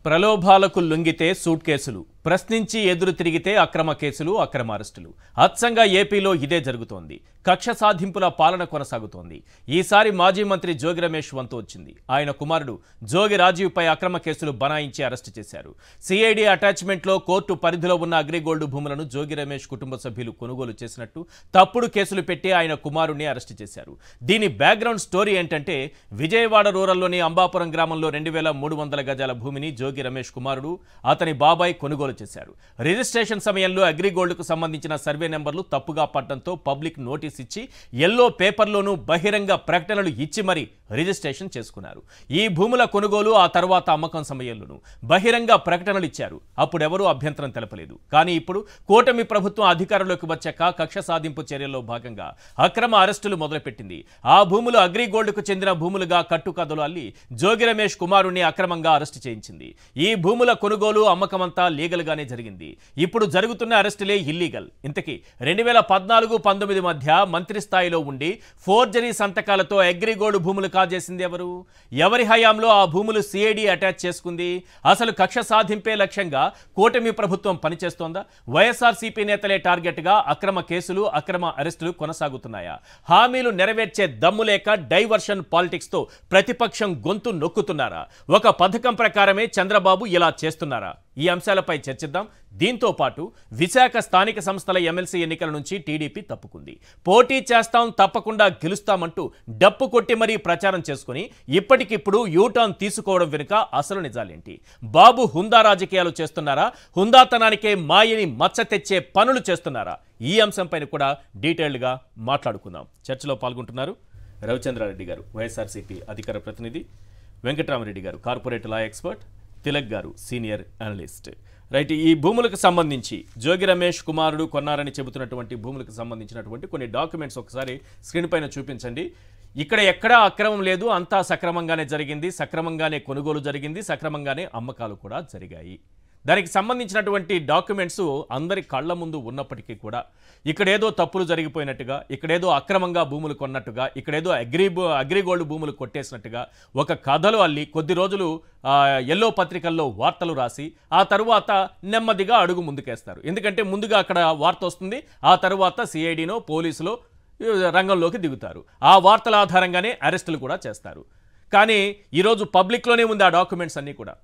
ప్రలోభాలకు లొంగితే సూట్ కేసులు ప్రశ్నించి ఎదురు తిరిగితే అక్రమ కేసులు అక్రమ అరెస్టులు అచ్చంగా ఏపీలో ఇదే జరుగుతోంది కక్ష సాధింపుల పాలన కొనసాగుతోంది ఈసారి మాజీ మంత్రి జోగి రమేష్ వంతు వచ్చింది ఆయన కుమారుడు జోగి రాజీవ్పై అక్రమ కేసులు బనాయించి అరెస్టు చేశారు సిఐడి అటాచ్మెంట్లో కోర్టు పరిధిలో ఉన్న అగ్రిగోల్డ్ భూములను జోగి రమేష్ కుటుంబ సభ్యులు కొనుగోలు చేసినట్టు తప్పుడు కేసులు పెట్టి ఆయన కుమారుడిని అరెస్టు చేశారు దీని బ్యాక్గ్రౌండ్ స్టోరీ ఏంటంటే విజయవాడ రూరల్లోని అంబాపురం గ్రామంలో రెండు వేల మూడు వందల గజాల భూమిని జోగి రమేష్ కుమారుడు అతని బాబాయ్ కొనుగోలు చేశారు రిజిస్ట్రేషన్ సమయంలో అగ్రిగోల్డ్కు సంబంధించిన సర్వే నెంబర్లు తప్పుగా పడటంతో పబ్లిక్ నోటీస్ ఇచ్చి ఎల్లో పేపర్లోనూ బహిరంగ ప్రకటనలు ఇచ్చి మరి రిజిస్ట్రేషన్ చేసుకున్నారు ఈ భూముల కొనుగోలు ఆ తర్వాత అమ్మకం సమయంలోనూ బహిరంగ ప్రకటనలు ఇచ్చారు అప్పుడెవరూ అభ్యంతరం తెలపలేదు కానీ ఇప్పుడు కూటమి ప్రభుత్వం అధికారంలోకి వచ్చాక కక్ష సాధింపు చర్యల్లో భాగంగా అక్రమ అరెస్టులు మొదలుపెట్టింది ఆ భూములు అగ్రిగోల్డ్కు చెందిన భూములుగా కట్టుకథలు అల్లి జోగి రమేష్ కుమారుణ్ణి అక్రమంగా అరెస్టు చేయించింది ఈ భూముల కొనుగోలు అమ్మకమంతా లీగల్గానే జరిగింది ఇప్పుడు జరుగుతున్న అరెస్టులే ఇల్లీగల్ ఇంతకీ రెండు వేల పద్నాలుగు పంతొమ్మిది మధ్య మంత్రి స్థాయిలో ఉండి ఫోర్జరీ సంతకాలతో అగ్రిగోల్డ్ భూములు కాజేసింది ఎవరు ఎవరి హయాంలో ఆ భూములు సిఐడి అటాచ్ చేసుకుంది అసలు కక్ష సాధింపే లక్ష్యంగా కూటమి ప్రభుత్వం పనిచేస్తోందా వైఎస్ఆర్సీపీ నేతలే టార్గెట్గా అక్రమ కేసులు అక్రమ అరెస్టులు కొనసాగుతున్నాయా హామీలు నెరవేర్చే దమ్ము లేక డైవర్షన్ పాలిటిక్స్తో ప్రతిపక్షం గొంతు నొక్కుతున్నారా ఒక పథకం ప్రకారమే చంద్రబాబు ఇలా చేస్తున్నారా ఈ అంశాలపై చర్చిద్దాం దీంతో పాటు విశాఖ స్థానిక సంస్థల ఎమ్మెల్సీ ఎన్నికల నుంచి టీడీపీ తప్పుకుంది పోటీ చేస్తాం తప్పకుండా గెలుస్తామంటూ డప్పు కొట్టి మరీ ప్రచారం చేసుకుని ఇప్పటికిప్పుడు యూటర్న్ తీసుకోవడం వెనుక అసలు నిజాలేంటి బాబు హుందా రాజకీయాలు చేస్తున్నారా హుందాతనానికే మాయని మచ్చ తెచ్చే పనులు చేస్తున్నారా ఈ అంశంపైన కూడా డీటెయిల్డ్గా మాట్లాడుకుందాం చర్చలో పాల్గొంటున్నారు రవిచంద్రారెడ్డి గారు వైఎస్ఆర్సీపీ అధికార ప్రతినిధి వెంకటరామరెడ్డి గారు కార్పొరేట్ లా ఎక్స్పర్ట్ తిలక్ గారు సీనియర్ అనలిస్ట్ రైట్ ఈ భూములకు సంబంధించి జోగి రమేష్ కుమారుడు కొన్నారని చెబుతున్నటువంటి భూములకు సంబంధించినటువంటి కొన్ని డాక్యుమెంట్స్ ఒకసారి స్క్రీన్ పైన చూపించండి ఇక్కడ ఎక్కడా అక్రమం లేదు అంతా సక్రమంగానే జరిగింది సక్రమంగానే కొనుగోలు జరిగింది సక్రమంగానే అమ్మకాలు కూడా జరిగాయి దానికి సంబంధించినటువంటి డాక్యుమెంట్స్ అందరి కళ్ళ ముందు ఉన్నప్పటికీ కూడా ఇక్కడేదో తప్పులు జరిగిపోయినట్టుగా ఇక్కడేదో అక్రమంగా భూములు కొన్నట్టుగా ఇక్కడేదో అగ్రి అగ్రిగోల్డ్ భూములు కొట్టేసినట్టుగా ఒక కథలు అల్లి కొద్ది రోజులు ఆ, ఎల్లో పత్రికల్లో వార్తలు రాసి ఆ తరువాత నెమ్మదిగా అడుగు ముందుకేస్తారు ఎందుకంటే ముందుగా అక్కడ వార్త వస్తుంది ఆ తరువాత సిఐడినో పోలీసులో ఈ రంగంలోకి దిగుతారు ఆ వార్తల ఆధారంగానే అరెస్టులు కూడా చేస్తారు కానీ ఈరోజు పబ్లిక్లోనే ఉంది ఆ డాక్యుమెంట్స్ అన్నీ కూడా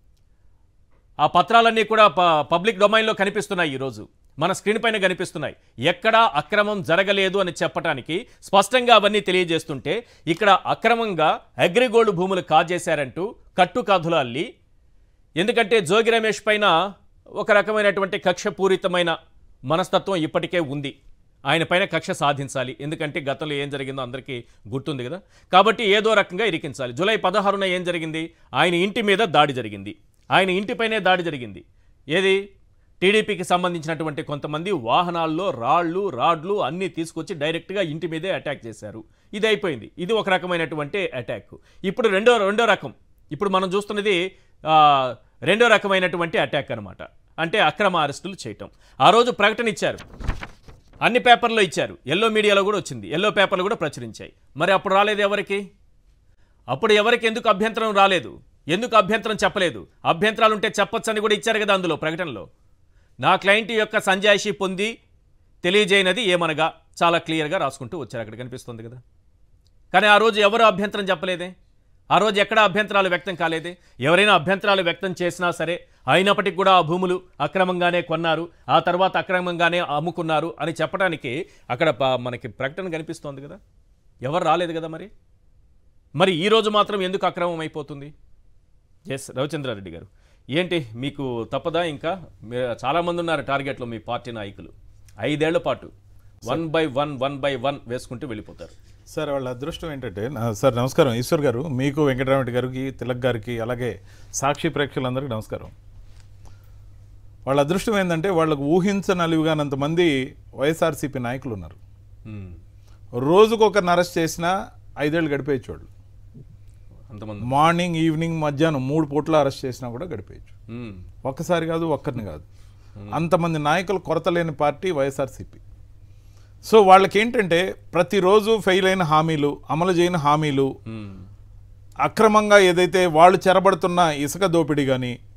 ఆ పత్రాలన్నీ కూడా ప పబ్లిక్ డొమైన్లో కనిపిస్తున్నాయి ఈరోజు మన స్క్రీన్ పైన కనిపిస్తున్నాయి ఎక్కడా అక్రమం జరగలేదు అని చెప్పడానికి స్పష్టంగా అవన్నీ తెలియజేస్తుంటే ఇక్కడ అక్రమంగా అగ్రిగోల్డ్ భూములు కాజేశారంటూ కట్టుకథలు అల్లి ఎందుకంటే జోగి రమేష్ పైన ఒక రకమైనటువంటి కక్షపూరితమైన మనస్తత్వం ఇప్పటికే ఉంది ఆయన పైన కక్ష సాధించాలి ఎందుకంటే గతంలో ఏం జరిగిందో అందరికీ గుర్తుంది కదా కాబట్టి ఏదో రకంగా ఇరికించాలి జూలై పదహారున ఏం జరిగింది ఆయన ఇంటి మీద దాడి జరిగింది ఆయన ఇంటిపైనే దాడి జరిగింది ఏది టీడీపీకి సంబంధించినటువంటి కొంతమంది వాహనాల్లో రాళ్ళు రాడ్లు అన్నీ తీసుకొచ్చి డైరెక్ట్గా ఇంటి మీదే అటాక్ చేశారు ఇది అయిపోయింది ఇది ఒక రకమైనటువంటి అటాక్ ఇప్పుడు రెండో రెండో రకం ఇప్పుడు మనం చూస్తున్నది ఆ, రెండో రకమైనటువంటి అటాక్ అన్నమాట అంటే అక్రమ అరెస్టులు చేయటం ఆ రోజు ప్రకటన ఇచ్చారు అన్ని పేపర్లో ఇచ్చారు ఎల్లో మీడియాలో కూడా వచ్చింది ఎల్లో పేపర్లు కూడా ప్రచురించాయి మరి అప్పుడు రాలేదు ఎవరికి అప్పుడు ఎవరికి ఎందుకు అభ్యంతరం రాలేదు ఎందుకు అభ్యంతరం చెప్పలేదు అభ్యంతరాలు ఉంటే చెప్పొచ్చని కూడా ఇచ్చారు కదా అందులో ప్రకటనలో నా క్లయింట్ యొక్క సంజాయిషి పొంది తెలియజేయనది ఏమనగా చాలా క్లియర్గా రాసుకుంటూ వచ్చారు అక్కడ కనిపిస్తుంది కదా కానీ ఆ రోజు ఎవరు అభ్యంతరం చెప్పలేదే ఆ రోజు ఎక్కడ అభ్యంతరాలు వ్యక్తం కాలేదే ఎవరైనా అభ్యంతరాలు వ్యక్తం చేసినా సరే అయినప్పటికీ కూడా ఆ భూములు అక్రమంగానే కొన్నారు ఆ తర్వాత అక్రమంగానే అమ్ముకున్నారు అని చెప్పడానికి అక్కడ ప- మనకి ప్రకటన కనిపిస్తోంది కదా ఎవరు రాలేదు కదా మరి మరి ఈ రోజు మాత్రం ఎందుకు అక్రమం అయిపోతుంది ఎస్ రవిచంద్రారెడ్డి గారు ఏంటి మీకు తప్పదా ఇంకా మీ- చాలామంది ఉన్నారు టార్గెట్లో మీ పార్టీ నాయకులు ఐదేళ్ల పాటు one by one one by one వేసుకుంటూ వెళ్ళిపోతారు సార్ వాళ్ళ అదృష్టం ఏంటంటే నా- సార్ నమస్కారం ఈశ్వర్ గారు మీకు వెంకటరామరెడ్డి గారికి తిలక్ గారికి అలాగే సాక్షి ప్రేక్షకులందరికీ నమస్కారం వాళ్ళ అదృష్టం ఏంటంటే వాళ్ళకు ఊహించనలివిగానంతమంది వైఎస్ఆర్సీపీ నాయకులు ఉన్నారు మ్మ్. రోజుకు ఒకరిని అరెస్ట్ చేసినా ఐదేళ్ళు గడిపేయచ్చు వాళ్ళు అంతమంది మార్నింగ్ ఈవినింగ్ మధ్యాహ్నం మూడు పూట్ల అరెస్ట్ చేసినా కూడా గడిపేయచ్చు మ్మ్. ఒక్కసారి కాదు ఒక్కరిని కాదు అంతమంది నాయకులు కొరత లేని పార్టీ వైఎస్ఆర్సీపీ సో వాళ్ళకి ఏంటంటే ప్రతిరోజు ఫెయిల్ అయిన హామీలు అమలు చేయని హామీలు మ్మ్. అక్రమంగా ఏదైతే వాళ్ళు చెరబడుతున్న ఇసుక దోపిడీ కానీ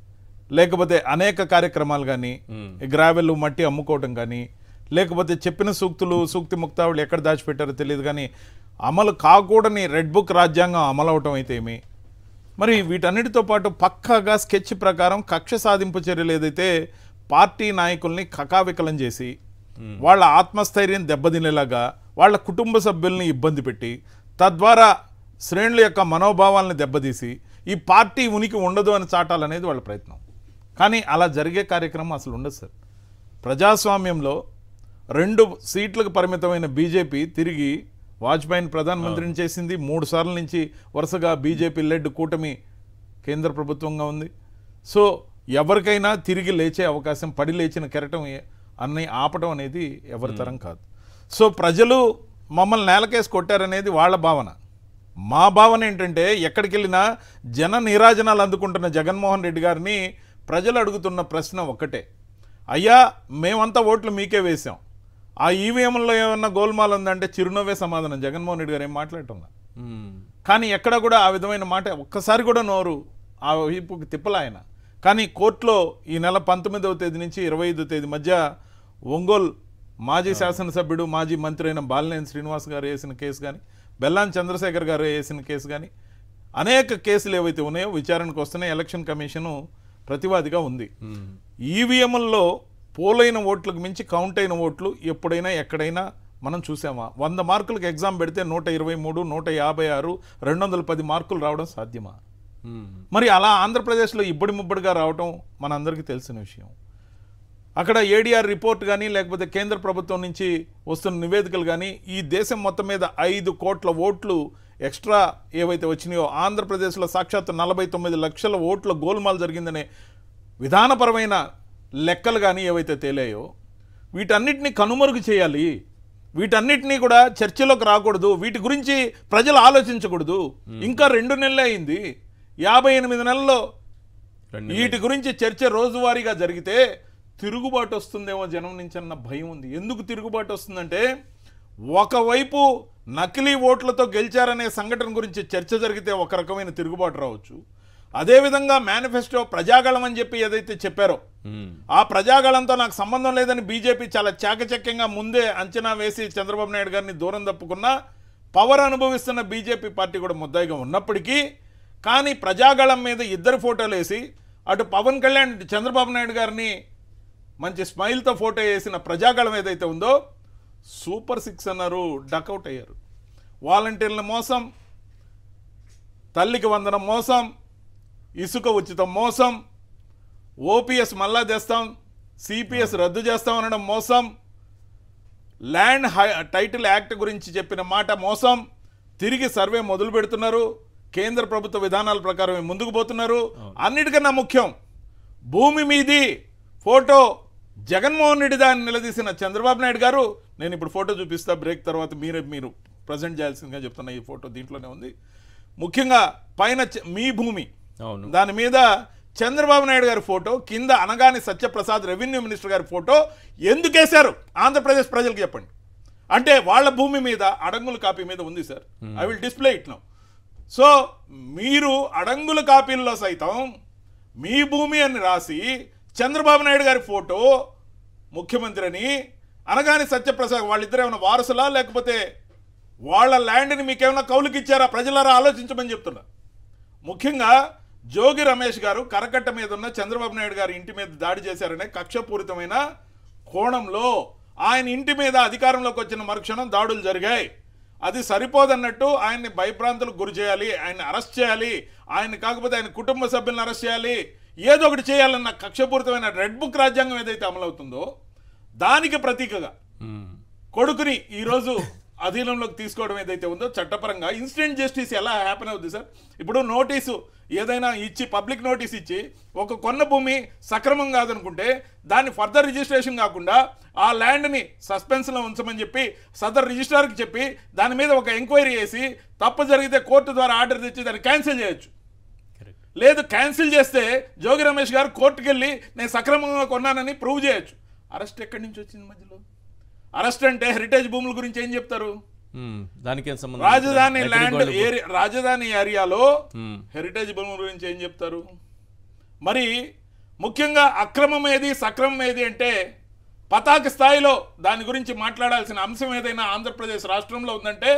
లేకపోతే అనేక కార్యక్రమాలు కానీ మ్మ్. గ్రావెల్ మట్టి అమ్ముకోవటం కానీ లేకపోతే చెప్పిన సూక్తులు సూక్తి ముక్తావళి ఎక్కడ దాచిపెట్టారో తెలియదు కానీ అమలు కాకూడని రెడ్ బుక్ రాజ్యాంగం అమలు అవటం అయితే ఏమి మరి వీటన్నిటితో పాటు పక్కాగా స్కెచ్ ప్రకారం కక్ష సాధింపు చర్యలు ఏదైతే పార్టీ నాయకుల్ని కకావికలం చేసి వాళ్ళ ఆత్మస్థైర్యం దెబ్బతినేలాగా వాళ్ళ కుటుంబ సభ్యుల్ని ఇబ్బంది పెట్టి తద్వారా శ్రేణుల యొక్క మనోభావాలను దెబ్బతీసి ఈ పార్టీ ఉనికి ఉండదు అని చాటాలనేది వాళ్ళ ప్రయత్నం కానీ అలా జరిగే కార్యక్రమం అసలు ఉండదు సార్ ప్రజాస్వామ్యంలో రెండు సీట్లకు పరిమితమైన బీజేపీ తిరిగి వాజ్పేయిని ప్రధానమంత్రిని చేసింది మూడు సార్ల నుంచి వరుసగా బీజేపీ లెడ్ కూటమి కేంద్ర ప్రభుత్వంగా ఉంది సో ఎవరికైనా తిరిగి లేచే అవకాశం పడి లేచిన కెరటం ఏ- అన్ని ఆపటం అనేది ఎవరి తరం కాదు సో ప్రజలు మమ్మల్ని నేలకేసి కొట్టారనేది వాళ్ళ భావన మా భావన ఏంటంటే ఎక్కడికి వెళ్ళినా జన నీరాజనాలు అందుకుంటున్న జగన్మోహన్ రెడ్డి గారిని ప్రజలు అడుగుతున్న ప్రశ్న ఒక్కటే అయ్యా మేమంతా ఓట్లు మీకే వేశాం ఆ ఈవీఎంలో ఏమన్నా గోల్మాల్ ఉందంటే చిరునవ్వే సమాధానం జగన్మోహన్ రెడ్డి గారు ఏం మాట్లాడుతున్నా మ్మ్. కానీ ఎక్కడ కూడా ఆ విధమైన మాట ఒక్కసారి కూడా నోరు ఆ వైపుకి తిప్పలాయన కానీ కోర్టులో ఈ నెల పంతొమ్మిదవ తేదీ నుంచి ఇరవై ఐదో తేదీ మధ్య ఒంగోలు మాజీ శాసనసభ్యుడు మాజీ మంత్రి అయిన బాలినేని శ్రీనివాస్ గారు వేసిన కేసు కానీ బెల్లాన్ చంద్రశేఖర్ గారు వేసిన కేసు కానీ అనేక కేసులు ఏవైతే ఉన్నాయో విచారణకు వస్తున్నాయి ఎలక్షన్ కమిషను ప్రతివాదిగా ఉంది మ్మ్. ఈవీఎంల్లో పోలైన ఓట్లకు మించి కౌంట్ అయిన ఓట్లు ఎప్పుడైనా ఎక్కడైనా మనం చూసామా వంద మార్కులకు ఎగ్జామ్ పెడితే నూట ఇరవై మూడు నూట యాభై ఆరు రెండు వందల పది మార్కులు రావడం సాధ్యమా మ్మ్. మరి అలా ఆంధ్రప్రదేశ్లో ఇబ్బడి ముబ్బడిగా రావటం మనందరికీ తెలిసిన విషయం అక్కడ ఏడీఆర్ రిపోర్ట్ కానీ లేకపోతే కేంద్ర ప్రభుత్వం నుంచి వస్తున్న నివేదికలు కానీ ఈ దేశం మొత్తం మీద ఐదు కోట్ల ఓట్లు ఎక్స్ట్రా ఏవైతే వచ్చినాయో ఆంధ్రప్రదేశ్లో సాక్షాత్తు నలభై తొమ్మిది లక్షల ఓట్ల గోల్మాల్ జరిగిందనే విధానపరమైన లెక్కలు కానీ ఏవైతే తేలాయో వీటన్నిటిని కనుమరుగు చేయాలి వీటన్నిటినీ కూడా చర్చలోకి రాకూడదు వీటి గురించి ప్రజలు ఆలోచించకూడదు ఇంకా రెండు నెలలే అయింది యాభై ఎనిమిది నెలల్లో రెండు వీటి గురించి చర్చ రోజువారీగా జరిగితే తిరుగుబాటు వస్తుందేమో జనం నుంచి అన్న భయం ఉంది ఎందుకు తిరుగుబాటు వస్తుందంటే ఒకవైపు నకిలీ ఓట్లతో గెలిచారనే సంఘటన గురించి చర్చ జరిగితే ఒక రకమైన తిరుగుబాటు రావచ్చు అదేవిధంగా మేనిఫెస్టో ప్రజాగళం అని చెప్పి ఏదైతే చెప్పారో మ్మ్. ఆ ప్రజాగళంతో నాకు సంబంధం లేదని బీజేపీ చాలా చాకచక్యంగా ముందే అంచనా వేసి చంద్రబాబు నాయుడు గారిని దూరం తప్పుకున్నా పవర్ అనుభవిస్తున్న బీజేపీ పార్టీ కూడా ముద్దాయిగా ఉన్నప్పటికీ కానీ ప్రజాగళం మీద ఇద్దరు ఫోటోలు వేసి అటు పవన్ కళ్యాణ్ ఇటు చంద్రబాబు నాయుడు గారిని మంచి స్మైల్తో ఫోటో వేసిన ప్రజాగళం ఏదైతే ఉందో సూపర్ సిక్స్ అన్నారు డకౌట్ అయ్యారు వాలంటీర్ల మోసం తల్లికి వందనం మోసం ఇసుక ఉచితం మోసం ఓపీఎస్ మళ్ళా తెస్తాం సిపిఎస్ రద్దు చేస్తాం అనడం మోసం ల్యాండ్ హై టైటిల్ యాక్ట్ గురించి చెప్పిన మాట మోసం తిరిగి సర్వే మొదలు పెడుతున్నారు కేంద్ర ప్రభుత్వ విధానాల ప్రకారం ముందుకు పోతున్నారు అన్నిటికన్నా ముఖ్యం భూమి మీది ఫోటో జగన్మోహన్ రెడ్డి దాన్ని నిలదీసిన చంద్రబాబు నాయుడు గారు నేను ఇప్పుడు ఫోటో చూపిస్తా బ్రేక్ తర్వాత మీరే మీరు ప్రజెంట్ చేయాల్సిందిగా చెప్తున్న ఈ ఫోటో దీంట్లోనే ఉంది ముఖ్యంగా పైన చ- మీ భూమి అవును దాని మీద చంద్రబాబు నాయుడు గారి ఫోటో కింద అనగాని సత్యప్రసాద్ రెవెన్యూ మినిస్టర్ గారి ఫోటో ఎందుకు వేశారు ఆంధ్రప్రదేశ్ ప్రజలకు చెప్పండి అంటే వాళ్ళ భూమి మీద అడంగుల కాపీ మీద ఉంది sir I will display it now so మీరు అడంగుల కాపీల్లో సైతం మీ భూమి అని రాసి చంద్రబాబు నాయుడు గారి ఫోటో ముఖ్యమంత్రి అని అనగాని సత్యప్రసాద్ వాళ్ళిద్దరు ఏమైనా వారసులా లేకపోతే వాళ్ళ ల్యాండ్ని మీకేమైనా కౌలుకి ఇచ్చారా ప్రజలారా ఆలోచించమని చెప్తున్నా ముఖ్యంగా జోగి రమేష్ గారు కరకట్ట మీద ఉన్న చంద్రబాబు నాయుడు గారి ఇంటి మీద దాడి చేశారనే కక్షపూరితమైన కోణంలో ఆయన ఇంటి మీద అధికారంలోకి వచ్చిన మరుక్షణం దాడులు జరిగాయి అది సరిపోదన్నట్టు ఆయన్ని భయభ్రాంతులకు గురి చేయాలి ఆయన్ని అరెస్ట్ చేయాలి ఆయన కాకపోతే ఆయన కుటుంబ సభ్యులను అరెస్ట్ చేయాలి ఏదో ఒకటి చేయాలన్న కక్షపూరితమైన రెడ్ బుక్ రాజ్యాంగం ఏదైతే అమలవుతుందో దానికి ప్రతీకగా మ్మ్. కొడుకుని ఈరోజు అధీనంలోకి తీసుకోవడం ఏదైతే ఉందో చట్టపరంగా ఇన్స్టెంట్ జస్టిస్ ఎలా హ్యాపెన్ అవుతుంది సార్ ఇప్పుడు నోటీసు ఏదైనా ఇచ్చి పబ్లిక్ నోటీస్ ఇచ్చి ఒక కొన్న భూమి సక్రమం కాదనుకుంటే దాన్ని ఫర్దర్ రిజిస్ట్రేషన్ కాకుండా ఆ ల్యాండ్ని సస్పెన్స్లో ఉంచమని చెప్పి సదర్ రిజిస్ట్రార్కి చెప్పి దాని మీద ఒక ఎంక్వైరీ చేసి తప్పు జరిగితే కోర్టు ద్వారా ఆర్డర్ తెచ్చి దాన్ని క్యాన్సిల్ చేయొచ్చు కరెక్ట్ లేదు క్యాన్సిల్ చేస్తే జోగి రమేష్ గారు కోర్టుకు వెళ్ళి నేను సక్రమంగా కొన్నానని ప్రూవ్ చేయొచ్చు అరెస్ట్ ఎక్కడి నుంచి వచ్చింది మధ్యలో అరెస్ట్ అంటే హెరిటేజ్ భూముల గురించి ఏం చెప్తారు మ్మ్. దానికేం సంబంధం రాజధాని ఎక్కడికి ల్యాండ్ వాళ్ళు- ఏరియా రాజధాని ఏరియాలో మ్మ్. హెరిటేజ్ భూముల గురించి ఏం చెప్తారు మరి ముఖ్యంగా అక్రమం ఏది సక్రమం ఏది అంటే పతాక స్థాయిలో దాని గురించి మాట్లాడాల్సిన అంశం ఏదైనా ఆంధ్రప్రదేశ్ రాష్ట్రంలో ఉందంటే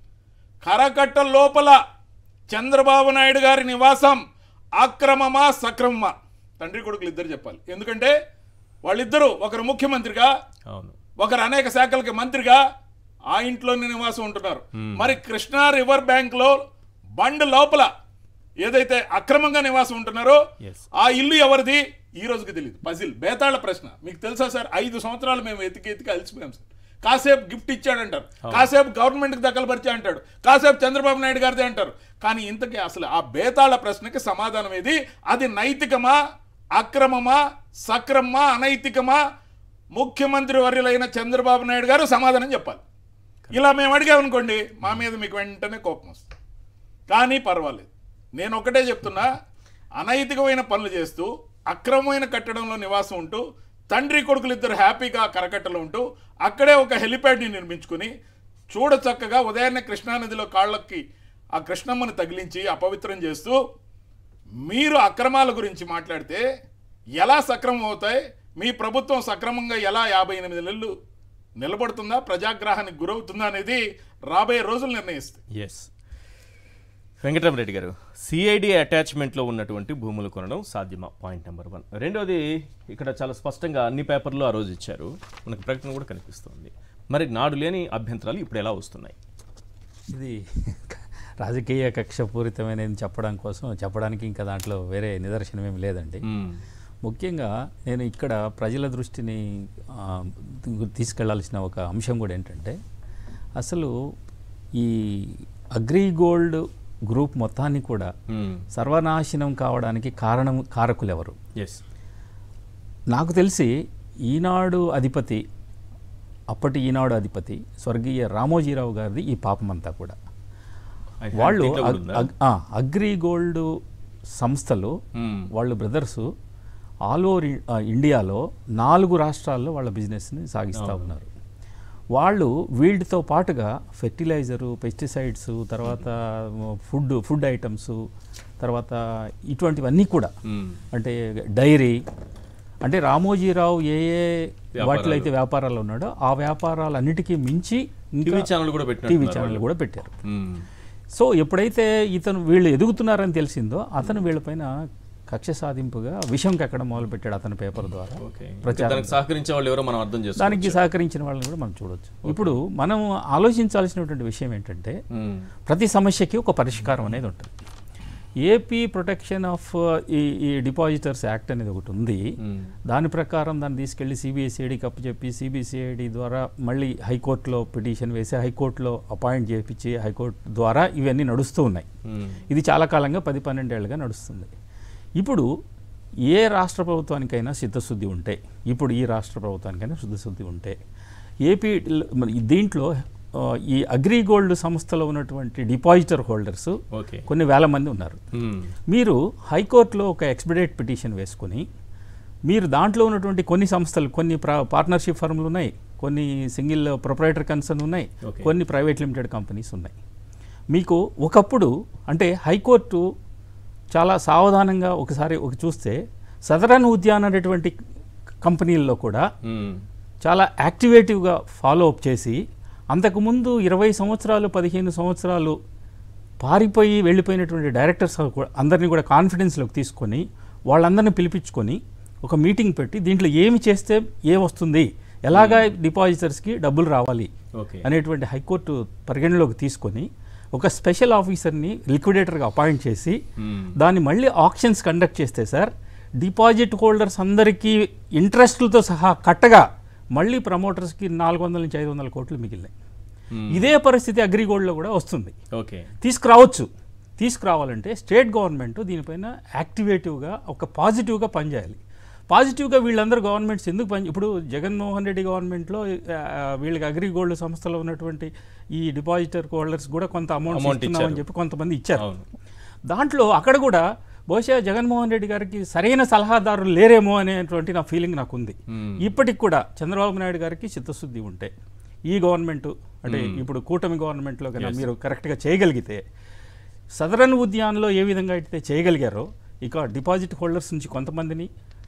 కరకట్ట లోపల చంద్రబాబు నాయుడు గారి నివాసం అక్రమమా సక్రమమా తండ్రి కొడుకులు ఇద్దరు చెప్పాలి ఎందుకంటే వాళ్ళిద్దరూ ఒకరు ముఖ్యమంత్రిగా అవును ఒకరు అనేక శాఖలకి మంత్రిగా ఆ ఇంట్లోనే నివాసం ఉంటున్నారు మరి కృష్ణా రివర్ బ్యాంక్ లో బండ్ లోపల ఏదైతే అక్రమంగా నివాసం ఉంటున్నారో Yes. ఆ ఇల్లు ఎవరిది ఈ రోజుకి తెలియదు పజిల్ బేతాళ ప్రశ్న మీకు తెలుసా సార్ ఐదు సంవత్సరాలు మేము ఎతికి ఎతికి అలసిపోయాం సార్ కాసేపు గిఫ్ట్ ఇచ్చాడంటారు కాసేపు గవర్నమెంట్కి దక్కలపరిచా అంటాడు కాసేపు చంద్రబాబు నాయుడు గారిదే అంటారు కానీ ఇంతకీ అసలు ఆ బేతాళ ప్రశ్నకి సమాధానం ఏది అది నైతికమా అక్రమమా సక్రమమా అనైతికమా ముఖ్యమంత్రి వర్యులైన చంద్రబాబు నాయుడు గారు సమాధానం చెప్పాలి ఇలా మేము అడిగామనుకోండి మా మీద మీకు వెంటనే కోపం వస్తుంది కానీ పర్వాలేదు నేను ఒకటే చెప్తున్నా అనైతికమైన పనులు చేస్తూ అక్రమమైన కట్టడంలో నివాసం ఉంటూ తండ్రి కొడుకులు ఇద్దరు హ్యాపీగా కరకట్టలో ఉంటూ అక్కడే ఒక హెలిప్యాడ్ని నిర్మించుకుని చూడ చక్కగా ఉదయాన్నే కృష్ణానదిలో కాళ్ళకి ఆ కృష్ణమ్మని తగిలించి అపవిత్రం చేస్తూ మీరు అక్రమాల గురించి మాట్లాడితే ఎలా సక్రమం అవుతాయి మీ ప్రభుత్వం సక్రమంగా ఎలా యాభై ఎనిమిది నెలలు నిలబడుతుందా ప్రజాగ్రహానికి గురవుతుందా అనేది రాబోయే రోజులు నిర్ణయిస్తాయి ఎస్ వెంకటరామరెడ్డి గారు సిఐడి అటాచ్మెంట్లో ఉన్నటువంటి భూములు కొనడం సాధ్యమా పాయింట్ నెంబర్ వన్ రెండోది ఇక్కడ చాలా స్పష్టంగా అన్ని పేపర్లు ఆ రోజు ఇచ్చారు మనకు ప్రకటన కూడా కనిపిస్తుంది మరి నాడు లేని అభ్యంతరాలు ఇప్పుడు ఎలా వస్తున్నాయి ఇది రాజకీయ కక్షపూరితమైనది చెప్పడం కోసం చెప్పడానికి ఇంకా దాంట్లో వేరే నిదర్శనం ఏమి లేదండి మ్మ్. ముఖ్యంగా నేను ఇక్కడ ప్రజల దృష్టిని ఆ, తీసుకెళ్లాల్సిన ఒక అంశం కూడా ఏంటంటే అసలు ఈ అగ్రిగోల్డ్ గ్రూప్ మొత్తాన్ని కూడా మ్మ్. సర్వనాశనం కావడానికి కారణం కారకులు ఎవరు ఎస్ నాకు తెలిసి ఈనాడు అధిపతి అప్పటి ఈనాడు అధిపతి స్వర్గీయ రామోజీరావు గారిది ఈ పాపమంతా కూడా ఆయన వాళ్ళు దీంట్లో కూడా అగ్- ఉందా? అగ్- ఆ, అగ్రిగోల్డ్ సంస్థలు మ్మ్. వాళ్ళు బ్రదర్స్ ఆల్ ఓవర్ ఇ- ఆ, ఇండియాలో నాలుగు రాష్ట్రాల్లో వాళ్ళ బిజినెస్ని సాగిస్తూ ఉన్నారు వాళ్ళు వీటితో పాటుగా ఫెర్టిలైజరు పెస్టిసైడ్స్ తర్వాత ఫుడ్ ఫుడ్ ఐటమ్స్ తర్వాత ఇటువంటివన్నీ కూడా మ్మ్. అంటే డైరీ అంటే రామోజీరావు ఏ ఏ వ్యాపారాలు. వాటిలో అయితే వ్యాపారాలు ఉన్నాడో ఆ వ్యాపారాలన్నిటికీ మించి టీవీ ఛానల్ కూడా పెట్టినట్టున్నారు టీవీ వాళ్ళు. ఛానల్ కూడా పెట్టారు మ్మ్. సో ఎప్పుడైతే ఇతను వీళ్ళు ఎదుగుతున్నారని తెలిసిందో అతను వీళ్ళపైన కక్ష సాధింపుగా విషం కక్కడం మొదలుపెట్టాడు అతని పేపర్ ద్వారా ఓకే ప్రచారం దానికి సహకరించే వాళ్ళు ఎవరో మనం అర్థం చేసుకోవచ్చు దానికి సహకరించిన వాళ్ళని కూడా మనం చూడొచ్చు ఇప్పుడు మనం ఆలోచించాల్సినటువంటి విషయం ఏంటంటే మ్మ్. ప్రతి సమస్యకి ఒక పరిష్కారం అనేది ఉంటుంది ఏపీ ప్రొటెక్షన్ ఆఫ్ ఈ ఈ డిపాజిటర్స్ యాక్ట్ అనేది ఒకటి ఉంది మ్మ్. దాని ప్రకారం దాన్ని తీసుకెళ్లి సిబిఎస్ఈడికి అప్పచెప్పి సిబిసిఐడి ద్వారా మళ్ళీ హైకోర్టులో పిటిషన్ వేసి హైకోర్టులో అపాయింట్ చేయించి హైకోర్టు ద్వారా ఇవన్నీ నడుస్తూ ఉన్నాయి మ్మ్. ఇది చాలా కాలంగా పది పన్నెండేళ్లుగా నడుస్తుంది ఇప్పుడు ఏ రాష్ట్ర ప్రభుత్వానికైనా చిత్తశుద్ధి ఉంటే ఇప్పుడు ఈ రాష్ట్ర ప్రభుత్వానికైనా శుద్ధశుద్ధి ఉంటే ఏపీ మరి దీంట్లో ఆ, ఈ అగ్రిగోల్డ్ సంస్థలో ఉన్నటువంటి డిపాజిటర్ హోల్డర్స్ ఓకే కొన్ని వేల మంది ఉన్నారు మ్మ్. మీరు హైకోర్టులో ఒక ఎక్స్పిడేట్ పిటిషన్ వేసుకొని మీరు దాంట్లో ఉన్నటువంటి కొన్ని సంస్థలు కొన్ని పార్ట్నర్షిప్ ఫర్మ్లు ఉన్నాయి కొన్ని సింగిల్ ప్రొపరేటర్ కన్సర్న్ ఉన్నాయి Okay. కొన్ని ప్రైవేట్ లిమిటెడ్ కంపెనీస్ ఉన్నాయి మీకు ఒకప్పుడు అంటే హైకోర్టు చాలా సావధానంగా ఒకసారి ఒక చూస్తే సదరన్ ఉద్యాన్ అనేటువంటి కంపెనీల్లో కూడా మ్మ్. చాలా యాక్టివేటివ్గా ఫాలో అప్ చేసి అంతకుముందు ఇరవై సంవత్సరాలు పదిహేను సంవత్సరాలు పారిపోయి వెళ్ళిపోయినటువంటి డైరెక్టర్స్ కూడా అందరినీ కూడా కాన్ఫిడెన్స్లోకి తీసుకొని వాళ్ళందరినీ పిలిపించుకొని ఒక మీటింగ్ పెట్టి దీంట్లో ఏమి చేస్తే ఏమొస్తుంది ఎలాగా డిపాజిటర్స్కి డబ్బులు రావాలి ఓకే అనేటువంటి హైకోర్టు పరిగణలోకి తీసుకొని ఒక స్పెషల్ ఆఫీసర్ని లిక్విడేటర్గా అపాయింట్ చేసి మ్మ్. దాన్ని మళ్ళీ ఆప్షన్స్ కండక్ట్ చేస్తే సార్ డిపాజిట్ హోల్డర్స్ అందరికీ ఇంట్రెస్ట్లతో సహా కట్టగా మళ్ళీ ప్రమోటర్స్కి నాలుగు వందల నుంచి ఐదు వందల కోట్లు మిగిలినాయి మ్మ్. ఇదే పరిస్థితి అగ్రిగోల్డ్లో కూడా వస్తుంది ఓకే తీసుకురావచ్చు తీసుకురావాలంటే స్టేట్ గవర్నమెంట్ దీనిపైన యాక్టివేటివ్గా ఒక పాజిటివ్గా పనిచేయాలి పాజిటివ్గా వీళ్ళందరూ గవర్నమెంట్స్ ఎందుకు పని ఇప్పుడు జగన్మోహన్ రెడ్డి గవర్నమెంట్లో ఆ, వీళ్ళకి అగ్రిగోల్డ్ సంస్థలో ఉన్నటువంటి ఈ డిపాజిటర్ హోల్డర్స్ కూడా కొంత అమౌంట్ Amount ఇస్తున్నామని ఇచ్చారు. చెప్పి కొంతమంది ఇచ్చారు అవును దాంట్లో అక్కడ కూడా బహుశా జగన్మోహన్ రెడ్డి గారికి సరైన సలహాదారులు లేరేమో అనేటువంటి నా ఫీలింగ్ నాకు ఉంది మ్మ్. ఇప్పటికి కూడా చంద్రబాబు నాయుడు గారికి చిత్తశుద్ధి ఉంటే ఈ గవర్నమెంట్ అంటే ఇప్పుడు కూటమి గవర్నమెంట్లో కన్నా Yes. మీరు కరెక్ట్గా చేయగలిగితే సదరన్ ఉద్యాన్లో ఏ విధంగా అయితే చేయగలిగారో ఇక డిపాజిట్ హోల్డర్స్ నుంచి కొంతమందిని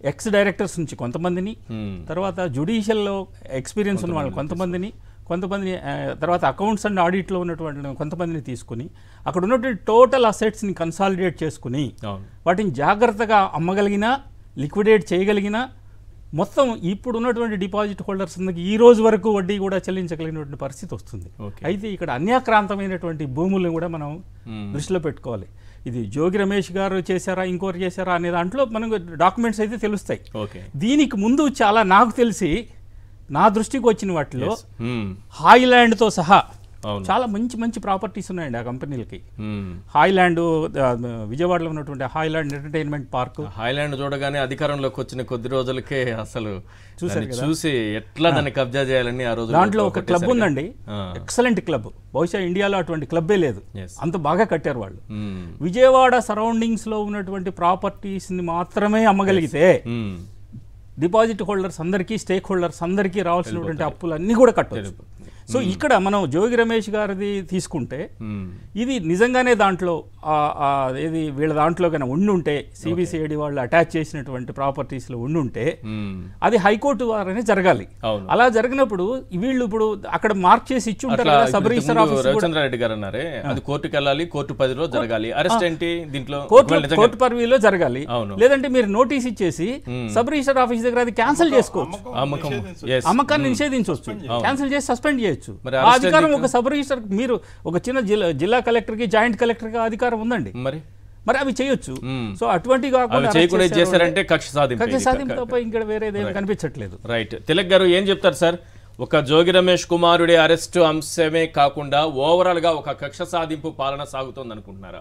ఎక్స్ డైరెక్టర్స్ నుంచి కొంతమందిని Hmm. తర్వాత జుడిషియల్లో ఎక్స్పీరియన్స్ ఉన్న వాళ్ళు కొంతమందిని కొంతమందిని ఆ, తర్వాత అకౌంట్స్ అండ్ ఆడిట్లో ఉన్నటువంటి కొంతమందిని తీసుకుని అక్కడ ఉన్నటువంటి టోటల్ అసెట్స్ని కన్సాలిడేట్ చేసుకుని అవును వాటిని జాగ్రత్తగా అమ్మగలిగినా లిక్విడేట్ చేయగలిగినా మొత్తం ఇప్పుడు ఉన్నటువంటి డిపాజిట్ హోల్డర్స్ అందరికి ఈ రోజు వరకు వడ్డీ కూడా చెల్లించగలిగినటువంటి పరిస్థితి వస్తుంది Okay. అయితే ఇక్కడ అన్యాక్రాంతమైనటువంటి భూములను కూడా మనం Hmm. దృష్టిలో పెట్టుకోవాలి ఇది జోగి రమేష్ గారు చేశారా ఇంకోరు చేశారా అనే దాంట్లో మనకు డాక్యుమెంట్స్ అయితే తెలుస్తాయి ఓకే దీనికి ముందు చాలా నాకు తెలిసి నా దృష్టికి వచ్చిన వాటిలో Hmm. హాయిలాండ్తో సహా అవును చాలా మంచి మంచి ప్రాపర్టీస్ ఉన్నాయండి ఆ కంపెనీలకి Hmm. హాయిలాండ్ ఆ, విజయవాడలో ఉన్నటువంటి హాయిలాండ్ ఎంటర్టైన్మెంట్ పార్క్ హాయ్లాండ్ చూడగానే అధికారంలోకి వచ్చిన కొద్ది రోజులకే అసలు చూశారు దాన్ని చూసి ఎట్లా దాన్ని కబ్జా చేయాలని ఆ రోజు దాంట్లో ఒక క్లబ్ ఉందండి ఆ. ఎక్సలెంట్ క్లబ్ బహుశా ఇండియాలో అటువంటి క్లబ్బే లేదు Yes. అంత బాగా కట్టారు వాళ్ళు విజయవాడ సరౌండింగ్స్ లో ఉన్నటువంటి ప్రాపర్టీస్ ని మాత్రమే అమ్మగలిగితే డిపాజిట్ హోల్డర్స్ అందరికీ స్టేక్ హోల్డర్స్ అందరికీ రావాల్సినటువంటి అప్పులు అన్నీ కూడా కట్టవచ్చు సో ఇక్కడ మనం జోగి రమేష్ గారిది తీసుకుంటే ఇది నిజంగానే దాంట్లో ఆ- ఆ ఏది వీళ్ళ దాంట్లో కన్నా ఉండుంటే సిబిసిఐడి వాళ్ళు అటాచ్ చేసినటువంటి ప్రాపర్టీస్లో ఉండుంటే అది హైకోర్టు ద్వారానే జరగాలి అవును. అలా జరిగినప్పుడు వీళ్ళు ఇప్పుడు అక్కడ మార్క్ చేసి ఇచ్చి ఉంటారు అట్లా కదా సబ్ రిజిస్టర్ ఇంతకు ముందు ఆఫీస్ కూడా రవిచంద్రారెడ్డి గారు అన్నారే అది కోర్టుకి వెళ్ళాలి కోర్టు పరిధిలో జరగాలి అరెస్ట్ ఏంటి దీంట్లో కోర్టు ఒకవేళ నిజంగా- కోర్టు పరివిలో జరగాలి అవును. లేదంటే మీరు నోటీస్ ఇచ్చేసి సబ్ రిజిస్టర్ ఆఫీస్ దగ్గర అది క్యాన్సిల్ చేసుకోవచ్చు అమ్మకం yes. అమ్మకాన్ని నిషేధించవచ్చు క్యాన్సిల్ చేసి సస్పెండ్ చేయొచ్చు మరి ఆ arrest అధికారం ఎందుకు? ఒక సబ్ రిజిస్టర్ మీరు ఒక చిన్న జిల్లా జిల్లా కలెక్టర్కి జాయింట్ కలెక్టర్కి అధికారం ఉందండి మరి మరి అవి చేయొచ్చు మ్మ్. సో అటువంటి అవి కాకుండా arrest చేయకుండా చేశారు చేశారంటే అంటే కక్ష సాధింపు కక్ష ఇది. సాధింపు తప్ప ఇంకా వేరేది ఏమీ కనిపించట్లేదు రైట్ తిలక్ గారు ఏం చెప్తారు సార్ ఒక జోగి రమేష్ కుమారుడి అరెస్ట్ అంశమే కాకుండా ఓవరాల్ గా ఒక కక్ష సాధింపు పాలన సాగుతోంది అనుకుంటున్నారా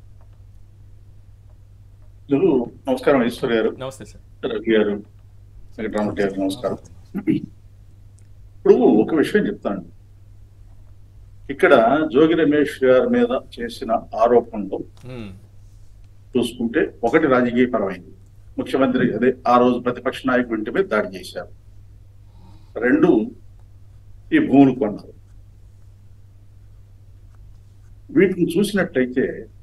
హలో నమస్కారం ఈశ్వర్ గారు నమస్తే సార్ రవి గారు వెంకటరామరెడ్డి గారు నమస్కారం ఇప్పుడు ఒక విషయం చెప్తాను ఇక్కడ జోగి రమేష్ గారి మీద చేసిన ఆరోపణలు మ్మ్. చూసుకుంటే ఒకటి రాజకీయ పరమైంది ముఖ్యమంత్రి అదే ఆ రోజు ప్రతిపక్ష నాయకుడి ఇంటి మీద దాడి చేశారు రెండు ఈ భూములు కొన్నారు వీటిని చూసినట్లయితే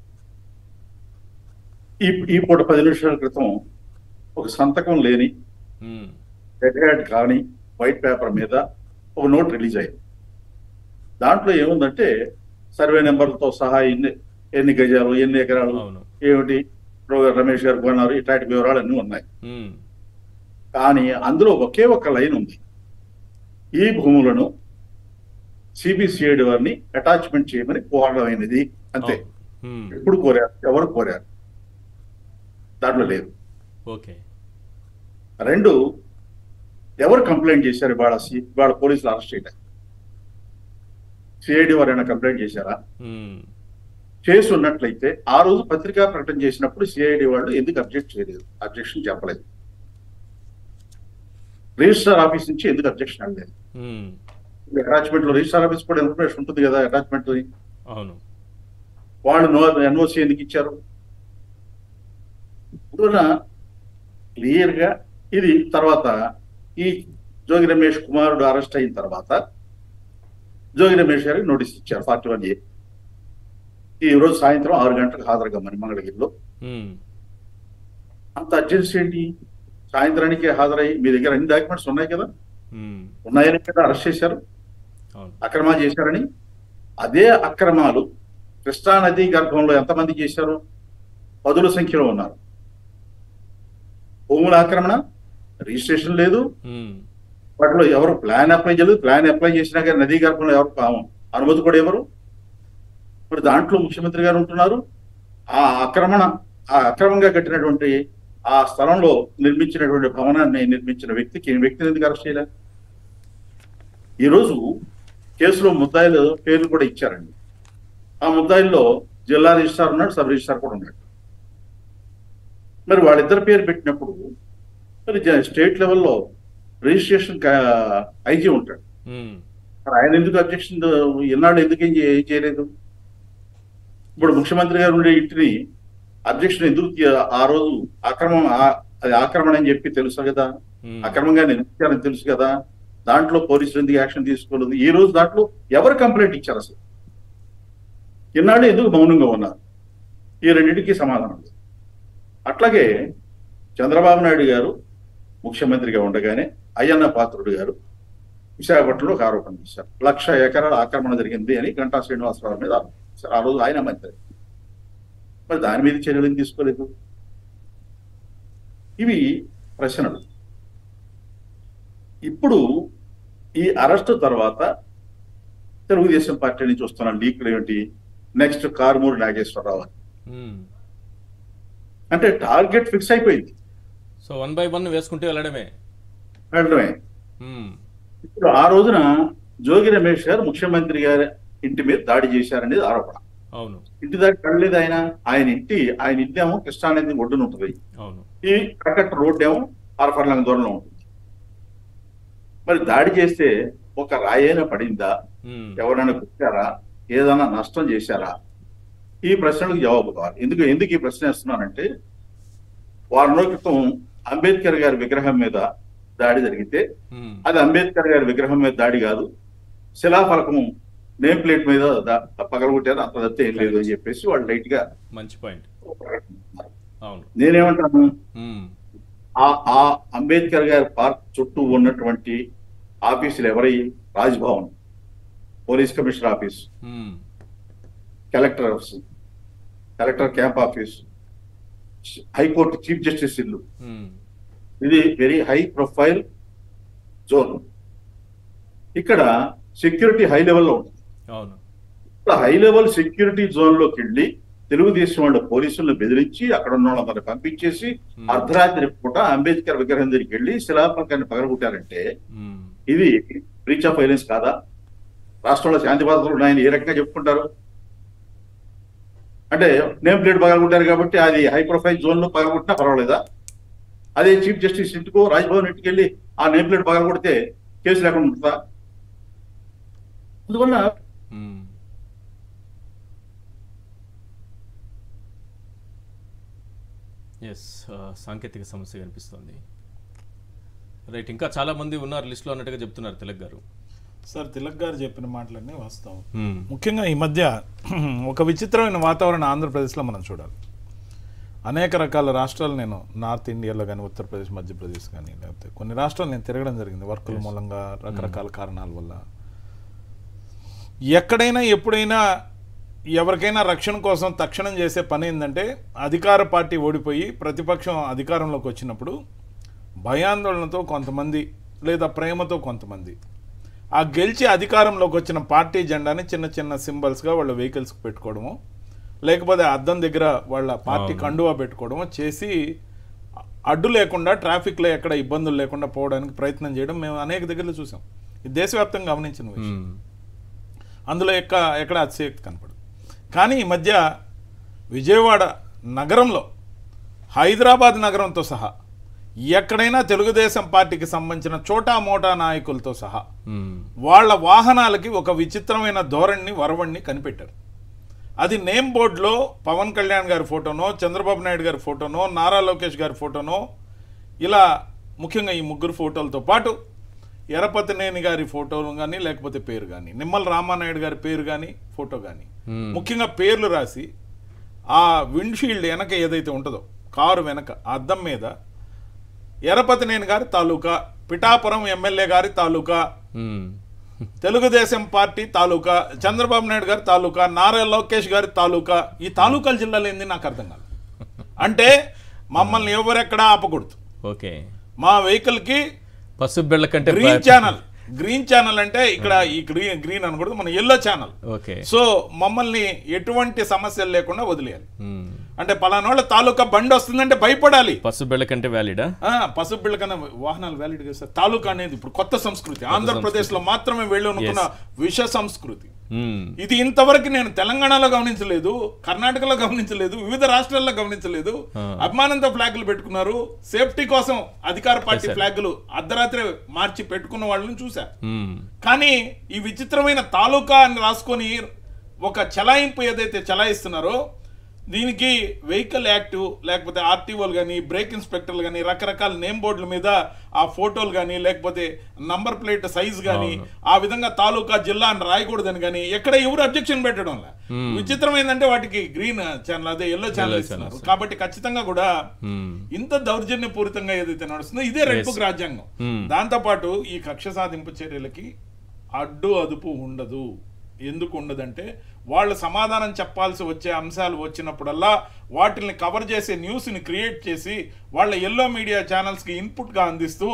ఈ ఈ పూట పది నిమిషాల క్రితం ఒక సంతకం లేని మ్మ్. రెడ్ హ్యాట్ కానీ వైట్ పేపర్ మీద ఒక నోట్ రిలీజ్ అయింది దాంట్లో ఏముందంటే సర్వే నెంబర్లతో సహా ఎన్ని ఎన్ని గజాలు ఎన్ని ఎకరాలు అవును ఏమిటి రోగ రమేష్ గారు కొన్నారు ఇట్లాంటి వివరాలు అన్నీ ఉన్నాయి మ్మ్. కానీ అందులో ఒకే ఒక్క లైన్ ఉంది ఈ భూములను సిబిసిఐడి వారిని అటాచ్మెంట్ చేయమని కోరడమైనది అంతే మ్మ్. ఎప్పుడు కోరారు ఎవరు కోరారు దాంట్లో లేదు ఓకే రెండు ఎవరు కంప్లైంట్ చేశారు ఇవాళ సి- ఇవాళ పోలీసులు అరెస్ట్ చేయడానికి సిఐడి వారైనా కంప్లైంట్ చేశారా మ్మ్. చేసి ఉన్నట్లయితే ఆ రోజు పత్రికా ప్రకటన చేసినప్పుడు సిఐడి వాళ్ళు ఎందుకు అబ్జెక్ట్ చేయలేదు అబ్జెక్షన్ చెప్పలేదు రిజిస్టర్ ఆఫీస్ నుంచి ఎందుకు అబ్జెక్షన్ అనలేదు మ్మ్. అటాచ్మెంట్ లో రిజిస్టర్ ఆఫీస్ కూడా ఇన్ఫర్మేషన్ ఉంటుంది కదా అటాచ్మెంట్ అవును వాళ్ళు నో ఎన్ఓసి ఎందుకు ఇచ్చారు అందువల్ల క్లియర్ గా ఇది తర్వాత ఈ జోగి రమేష్ కుమారుడు అరెస్ట్ అయిన తర్వాత జోగి రమేష్ గారికి నోటీస్ ఇచ్చారు ఫార్టీ వన్ ఏ ఈ రోజు సాయంత్రం ఆరు గంటలకు హాజరుగమ్మని మంగళగిరిలో మ్మ్. అంత అర్జెన్సీ ఏంటి సాయంత్రానికి హాజరై మీ దగ్గర అన్ని డాక్యుమెంట్స్ ఉన్నాయి కదా మ్మ్. ఉన్నాయని కదా అరెస్ట్ చేశారు అవును అక్రమాలు చేశారని అదే అక్రమాలు కృష్ణా నది గర్భంలో ఎంతమంది చేశారు పదుల సంఖ్యలో ఉన్నారు భూముల ఆక్రమణ రిజిస్ట్రేషన్ లేదు మ్మ్. వాటిలో ఎవరు ప్లాన్ అప్లై చేయలేదు ప్లాన్ అప్లై చేసినా కానీ నదీ గర్భంలో ఎవరు పాము అనుమతి కూడా ఎవరు మరి దాంట్లో ముఖ్యమంత్రి గారు ఉంటున్నారు ఆ ఆక్రమణ ఆ అక్రమంగా కట్టినటువంటి ఆ స్థలంలో నిర్మించినటువంటి భవనాన్ని నిర్మించిన వ్యక్తికి ఈ వ్యక్తిని ఎందుకు అరెస్ట్ చేయలే ఈరోజు కేసులో ముద్దాయిలు పేర్లు కూడా ఇచ్చారండి ఆ ముద్దాయిల్లో జిల్లా రిజిస్ట్రార్ ఉన్నాడు సబ్ రిజిస్ట్రార్ కూడా ఉన్నాడు మరి వాళ్ళిద్దరి పేరు పెట్టినప్పుడు మరి జ- స్టేట్ లెవెల్లో రిజిస్ట్రేషన్ ఐజీ ఉంటాడు మ్మ్. మరి ఆయన ఎందుకు అబ్జెక్షన్ ఎన్నాళ్ళు ఎందుకు ఏం చే- ఏం చేయలేదు ఇప్పుడు ముఖ్యమంత్రి గారు ఉండే ఇంటిని అబ్జెక్షన్ ఎందుకు తీ- ఆ రోజు అక్రమం ఆ- అది ఆక్రమణ అని చెప్పి తెలుసు కదా మ్మ్. అక్రమంగా నిర్మించారని తెలుసు కదా దాంట్లో పోలీసులు ఎందుకు యాక్షన్ తీసుకోలేదు ఈ రోజు దాంట్లో ఎవరు కంప్లైంట్ ఇచ్చారు అసలు ఇన్నాళ్ళు ఎందుకు మౌనంగా ఉన్నారు ఈ రెండింటికి సమాధానం లేదు అట్లాగే చంద్రబాబు నాయుడు గారు ముఖ్యమంత్రిగా ఉండగానే అయ్యన్న పాత్రుడు గారు విశాఖపట్నంలో ఒక ఆరోపణ చేశారు లక్ష ఎకరాల ఆక్రమణ జరిగింది అని గంటా శ్రీనివాసరావు మీద ఆరోపణ చేశారు ఆ రోజు ఆయన మంత్రి మరి దాని మీద చర్యలు ఎందుకు తీసుకోలేదు ఇవి ప్రశ్నలు ఇప్పుడు ఈ అరెస్ట్ తర్వాత తెలుగుదేశం పార్టీ నుంచి వస్తున్న లీకులు ఏమిటి నెక్స్ట్ కారుమూరి నాగేశ్వరరావు అని. మ్మ్. అంటే టార్గెట్ ఫిక్స్ అయిపోయింది సో వన్ బై వన్ వేసుకుంటూ వెళ్ళడమే వెళ్ళడమే మ్మ్. ఇప్పుడు ఆ రోజున జోగి రమేష్ గారు ముఖ్యమంత్రి గారి ఇంటి మీద దాడి చేశారనేది ఆరోపణ అవును ఇంటి దాకా వెళ్ళలేదు ఆయన ఆయన ఇంటి ఆయన ఇంటి ఏమో కృష్ణానది ఒడ్డున ఉంటుంది అవును ఈ కరకట్ట రోడ్ ఏమో అరఫర్లంగ దూరంలో ఉంటుంది మరి దాడి చేస్తే ఒక రాయైనా పడిందా మ్మ్. ఎవరైనా కుట్టారా ఏదైనా నష్టం చేశారా ఈ ప్రశ్నలకు జవాబు కావాలి ఎందుకు ఎందుకు ఈ ప్రశ్న వేస్తున్నానంటే వారం రోజుల క్రితం అంబేద్కర్ గారి విగ్రహం మీద దాడి జరిగితే మ్మ్. అది అంబేద్కర్ గారి విగ్రహం మీద దాడి కాదు శిలాఫలకము నేమ్ ప్లేట్ మీద దా- పగలగొట్టారు అంత దత్తే ఏం లేదు అని చెప్పేసి వాళ్ళు లైట్ గా మంచి పాయింట్ అవును నేనేమంటాను మ్మ్. ఆ ఆ అంబేద్కర్ గారి పార్క్ చుట్టూ ఉన్నటువంటి ఆఫీసులు ఎవరై రాజ్భవన్ పోలీస్ కమిషనర్ ఆఫీస్ మ్మ్. Collector office collector camp office high court chief justice ఇల్లు మ్మ్. ఇది వెరీ హై ప్రొఫైల్ జోన్ ఇక్కడ సెక్యూరిటీ హై లెవెల్లో ఉంటుంది అవును ఇప్పుడు హై లెవెల్ సెక్యూరిటీ జోన్ లోకి వెళ్ళి తెలుగుదేశం వాళ్ళ పోలీసులను బెదిరించి అక్కడ ఉన్న వాళ్ళందరినీ పంపించేసి Hmm. అర్ధరాత్రి పూట అంబేద్కర్ విగ్రహం దగ్గరికి వెళ్ళి శిలాఫలకాన్ని పగలగొట్టారంటే మ్మ్. ఇది బ్రీచ్ ఆఫ్ వైలెన్స్ కాదా రాష్ట్రంలో శాంతి భద్రతలు ఉన్నాయని ఏ రకంగా చెప్పుకుంటారు అంటే నేమ్ ప్లేట్ పగలగొట్టారు కాబట్టి అది హై ప్రొఫైల్ జోన్ లో పగలగొట్టినా పర్వాలేదా అదే చీఫ్ జస్టిస్ ఇంటికో రాజ్భవన్ ఇంటికి వెళ్ళి ఆ నేమ్ ప్లేట్ పగలగొడితే కేసు లేకుండా ఉంటుందా అందువల్ల మ్మ్. ఎస్ సాంకేతిక సమస్య కనిపిస్తోంది రైట్ ఇంకా చాలా మంది ఉన్నారు లిస్ట్లో అన్నట్టుగా చెప్తున్నారు తిలక్ గారు సార్ తిలక్ గారు చెప్పిన మాటలన్నీ వాస్తవం మ్మ్. ముఖ్యంగా ఈ మధ్య ఒక విచిత్రమైన వాతావరణం ఆంధ్రప్రదేశ్లో మనం చూడాలి అనేక రకాల రాష్ట్రాలు నేను నార్త్ ఇండియాలో కానీ ఉత్తరప్రదేశ్ మధ్యప్రదేశ్ కానీ లేకపోతే కొన్ని రాష్ట్రాలు నేను తిరగడం జరిగింది వర్కుల మూలంగా రకరకాల కారణాల వల్ల ఎక్కడైనా ఎప్పుడైనా ఎవరికైనా రక్షణ కోసం తక్షణం చేసే పని ఏంటంటే అధికార పార్టీ ఓడిపోయి ప్రతిపక్షం అధికారంలోకి వచ్చినప్పుడు భయాందోళనతో కొంతమంది లేదా ప్రేమతో కొంతమంది ఆ గెలిచి అధికారంలోకి వచ్చిన పార్టీ జెండాని చిన్న చిన్న సింబల్స్గా వాళ్ళ వెహికల్స్కి పెట్టుకోవడము లేకపోతే అద్దం దగ్గర వాళ్ళ పార్టీ అవును. కండువా పెట్టుకోవడము చేసి అడ్డు లేకుండా ట్రాఫిక్లో ఎక్కడ ఇబ్బందులు లేకుండా పోవడానికి ప్రయత్నం చేయడం మేము అనేక దగ్గరలో చూసాం ఇది దేశవ్యాప్తంగా గమనించిన విషయం మ్మ్. అందులో ఎక్క ఎక్కడ అతిశయక్తి కనపడదు కానీ ఈ మధ్య విజయవాడ నగరంలో హైదరాబాద్ నగరంతో సహా ఎక్కడైనా తెలుగుదేశం పార్టీకి సంబంధించిన చోటా మోటా నాయకులతో సహా మ్మ్. వాళ్ళ వాహనాలకి ఒక విచిత్రమైన ధోరణిని వరవణ్ణి కనిపెట్టారు అది నేమ్ బోర్డులో పవన్ కళ్యాణ్ గారి ఫోటోనో చంద్రబాబు నాయుడు గారి ఫోటోనో నారా లోకేష్ గారి ఫోటోనో ఇలా ముఖ్యంగా ఈ ముగ్గురు ఫోటోలతో పాటు ఎరపతినేని గారి ఫోటోలు కానీ లేకపోతే పేరు కానీ నిమ్మల రామానాయుడు గారి పేరు కానీ ఫోటో కానీ మ్మ్. ముఖ్యంగా పేర్లు రాసి ఆ విండ్షీల్డ్ వెనక ఏదైతే ఉంటుందో కారు వెనక ఆ అద్దం మీద ఎరపతినేని గారి తాలూకా పిఠాపురం ఎమ్మెల్యే గారి తాలూకా మ్మ్. తెలుగుదేశం పార్టీ తాలూకా చంద్రబాబు నాయుడు గారి తాలూకా నారా లోకేష్ గారి తాలూకా ఈ తాలూకాల జిల్లాలు ఏంది నాకు అర్థం కాదు అంటే మమ్మల్ని ఎవరెక్కడా ఆపకూడదు ఓకే మా వెహికల్ కి పసుపు బిళ్ళ కంటే గ్రీన్ బా- ఛానల్ గ్రీన్ ఛానల్ అంటే ఇక్కడ ఈ గ్రీన్ గ్రీన్ అనకూడదు మన ఎల్లో ఛానల్ ఓకే సో మమ్మల్ని ఎటువంటి సమస్యలు లేకుండా వదిలేయాలి మ్మ్. అంటే పలానోళ్ళ తాలూకా బండి వస్తుందంటే భయపడాలి పసుపు బిళ్ళ కంటే వ్యాలిడా ఆ, పసుపు బిళ్ళ కన్నా వాహనాలు వ్యాలిడ్ కదా సార్ తాలూకా అనేది ఇప్పుడు కొత్త సంస్కృతి ఆంధ్రప్రదేశ్ లో మాత్రమే వెళ్ళి అనుకున్న విష సంస్కృతి మ్మ్. ఇది ఇంతవరకు నేను తెలంగాణలో గమనించలేదు కర్ణాటకలో గమనించలేదు వివిధ రాష్ట్రాల్లో గమనించలేదు ఆ. అభిమానంతో ఫ్లాగులు పెట్టుకున్నారు సేఫ్టీ కోసం అధికార పార్టీ చేశారు. ఫ్లాగులు అర్ధరాత్రి మార్చి పెట్టుకున్న వాళ్ళని చూసా మ్మ్. కానీ ఈ విచిత్రమైన తాలూకా అని రాసుకొని ఒక చలాయింపు ఏదైతే చలాయిస్తున్నారో దీనికి వెహికల్ యాక్ట్ లేకపోతే ఆర్టీఓలు కానీ బ్రేక్ ఇన్స్పెక్టర్లు కానీ రకరకాల నేమ్ బోర్డుల మీద ఆ ఫోటోలు కానీ లేకపోతే నంబర్ ప్లేట్ సైజ్ కానీ ఆ విధంగా తాలూకా జిల్లా అని రాయకూడదని కానీ ఎక్కడ ఎవరు అబ్జెక్షన్ పెట్టడం లే. విచిత్రం ఏంటంటే వాటికి గ్రీన్ ఛానల్ అదే ఎల్లో ఛానల్ ఇస్తున్నారు కాబట్టి ఖచ్చితంగా కూడా ఇంత దౌర్జన్యపూరితంగా ఏదైతే నడుస్తుందో ఇదే రెడ్ బుక్ రాజ్యాంగం దాంతో పాటు ఈ కక్ష సాధింపు చర్యలకి అడ్డు అదుపు ఉండదు ఎందుకు ఉండదంటే వాళ్ళు సమాధానం చెప్పాల్సి వచ్చే అంశాలు వచ్చినప్పుడల్లా వాటిని కవర్ చేసే న్యూస్ని క్రియేట్ చేసి వాళ్ళ ఎల్లో మీడియా ఛానల్స్కి ఇన్పుట్గా అందిస్తూ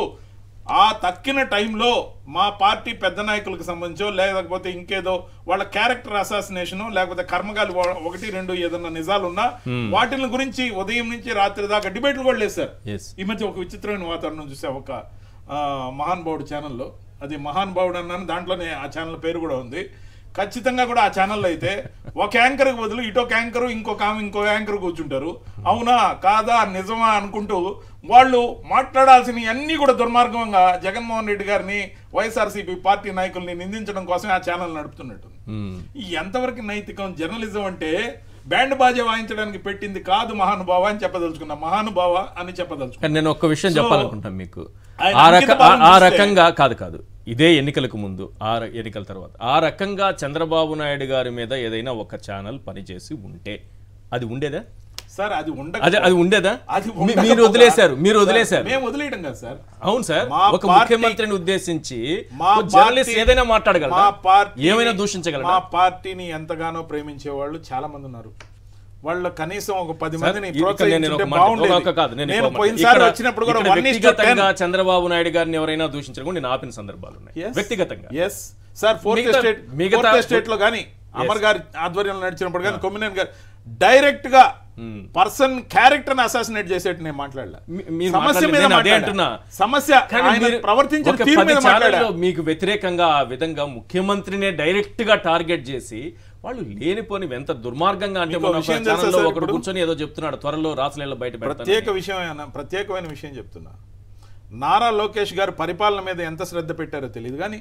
ఆ తక్కిన టైంలో మా పార్టీ పెద్ద నాయకులకు సంబంధించో లేకపోతే ఇంకేదో వాళ్ళ క్యారెక్టర్ అసాసినేషన్ లేకపోతే కర్మగాలి వా- ఒకటి రెండు ఏదన్నా నిజాలు ఉన్నా వాటిని గురించి ఉదయం నుంచి రాత్రి దాకా డిబేట్లు కూడా లేదు సార్ Yes. ఈ మధ్య ఒక విచిత్రమైన వాతావరణం చూసా ఒక ఆ, మహాన్ బావుడు ఛానల్లో అది మహాన్ బావుడు అన్నాను దాంట్లోనే ఆ ఛానల్ పేరు కూడా ఉంది ఖచ్చితంగా కూడా ఆ ఛానల్లో అయితే ఒక యాంకర్కి బదులు ఇటో యాంకర్ ఇంకొక ఆమె ఇంకో యాంకర్ కూర్చుంటారు అవునా కాదా నిజమా అనుకుంటూ వాళ్ళు మాట్లాడాల్సిన అన్ని కూడా దుర్మార్గంగా జగన్మోహన్ రెడ్డి గారిని వైఎస్ఆర్సీపీ పార్టీ నాయకుల్ని నిందించడం కోసం ఆ ఛానల్ నడుపుతున్నట్టు ఈ ఎంతవరకు నైతికం జర్నలిజం అంటే బ్యాండ్ బాజా వాయించడానికి పెట్టింది కాదు మహానుభావ అని చెప్పదలుచుకున్నా మహానుభావ అని చెప్పదలుచుకున్నా కానీ నేను ఒక్క విషయం So, చెప్పాలనుకుంటాను మీకు ఆయన ఆ రక అంకిత ఆ- భావం ఆ చూస్తే- రకంగా కాదు కాదు ఇదే ఎన్నికలకు ముందు ఆ ర- ఎన్నికల తర్వాత ఆ రకంగా చంద్రబాబు నాయుడు గారి మీద ఏదైనా ఒక ఛానల్ పనిచేసి ఉంటే అది ఉండేదా సార్ అది ఉండక అదే అది ఉండేదా అది మీ- ఉండకపోగా- మీరు వదిలేశారు మీరు సార్, వదిలేశారు మేము వదిలేయడం కాదు సార్ అవును సార్ మా ఒక పార్టీ- ముఖ్యమంత్రిని ఉద్దేశించి మా ఒక జర్నలిస్ట్ పార్టీ- ఏదైనా మాట్లాడగలరా మా పార్టీ ఏమైనా దూషించగలరా మా పార్టీని ఎంతగానో ప్రేమించే వాళ్ళు చాలా మంది ఉన్నారు వాళ్ళు కనీసం ఒక పది సార్, మందిని ఇక్కడ నేను ప్రోత్సహించుంటే ఒక మాట- బాగుండేది. ఒక కాదు, నేను నేను ఒక మాట. పోయినసారి ఇక్కడ- వచ్చినప్పుడు కూడా ఇక్కడ వన్ ఇస్ టు వ్యక్తిగతంగా చంద్రబాబు నాయుడు గారిని ఎవరైనా దూషించడం కూడా నేను ఆపిన సందర్భాలు ఉన్నాయి Yes. వ్యక్తిగతంగా ఎస్ సార్ ఫోర్త్ మిగతా- ఎస్టేట్ మిగతా- ఫోర్త్ ఎస్టేట్ లో కానీ అమర్ గారి ఆధ్వర్యంలో నడిచినప్పుడు కానీ కొమ్మినేని గారు డైరెక్ట్ గా పర్సన్ క్యారెక్టర్ ని అసాసినేట్ చేసేట్టు నేను మాట్లాడలే మీ- మీరు సమస్య మాట్లాడలేదు. మీద నేను అదే మాట్లాడా. అంటున్నా. సమస్య కానీ ఆయన మీరు ప్రవర్తించిన ఒక తీరు పది మీద మాట్లాడా ఛానల్లో మీకు వ్యతిరేకంగా ఆ విధంగా ముఖ్యమంత్రినే డైరెక్ట్ గా టార్గెట్ చేసి వాళ్ళు లేనిపోని ఎంత దుర్మార్గంగా అంటే మీకు మన ఒక విషయం తెలుసా ఛానల్లో సార్ ఒకడు ఇప్పుడు? కూర్చొని ఏదో చెప్తున్నాడు త్వరలో రాసులేళ్ళ బయట ప్రత్యేక పెడతాను విషయం ప్రత్యేకమైన విషయం చెప్తున్నా నారా లోకేష్ గారు పరిపాలన మీద ఎంత శ్రద్ధ పెట్టారో తెలియదు కానీ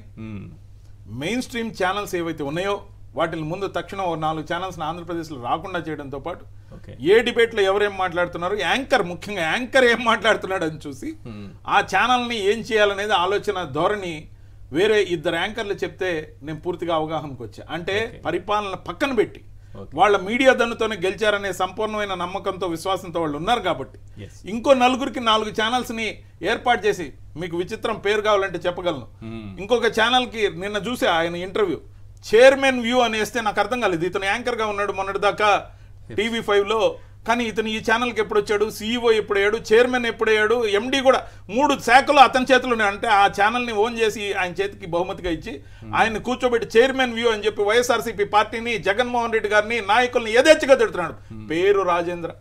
మెయిన్ స్ట్రీమ్ ఛానల్స్ ఏవైతే ఉన్నాయో వాటిని ముందు తక్షణం ఓ నాలుగు ఛానల్స్ ఆంధ్రప్రదేశ్లో రాకుండా చేయడంతో పాటు ఓకే ఏ డిబేట్లో ఎవరేం మాట్లాడుతున్నారు యాంకర్ ముఖ్యంగా యాంకర్ ఏం మాట్లాడుతున్నాడు అని చూసి ఆ ఛానల్ని ఏం చేయాలనేది ఆలోచన ధోరణి వేరే ఇద్దరు యాంకర్లు చెప్తే నేను పూర్తిగా అవగాహనకు వచ్చా అంటే పరిపాలన పక్కన పెట్టి వాళ్ళ మీడియా దన్నుతోనే గెలిచారనే సంపూర్ణమైన నమ్మకంతో విశ్వాసంతో వాళ్ళు ఉన్నారు కాబట్టి Yes. ఇంకో నలుగురికి నాలుగు ఛానల్స్ ని ఏర్పాటు చేసి మీకు విచిత్రం పేరు కావాలంటే చెప్పగలను ఇంకొక ఛానల్ కి నిన్న చూసే ఆయన ఇంటర్వ్యూ చైర్మన్ వ్యూ అని వేస్తే నాకు అర్థం కాలేదు ఇతను యాంకర్ గా ఉన్నాడు మొన్నటి దాకా టీవీ ఫైవ్ లో కానీ ఇతను ఈ ఛానల్ కి ఎప్పుడు వచ్చాడు సీఈఓ ఎప్పుడు అయ్యాడు చైర్మన్ ఎప్పుడు అయ్యాడు ఎండి కూడా మూడు శాఖలు అతని చేతిలో ఉన్నాయి అంటే ఆ ఛానల్ ని ఓన్ చేసి ఆయన చేతికి బహుమతిగా ఇచ్చి ఆయన కూర్చోబెట్టి చైర్మన్ వ్యూ అని చెప్పి వైఎస్ఆర్సీపీ పార్టీని జగన్మోహన్ రెడ్డి గారిని నాయకుల్ని యథేచ్ఛగా తిడుతున్నాడు పేరు రాజేంద్ర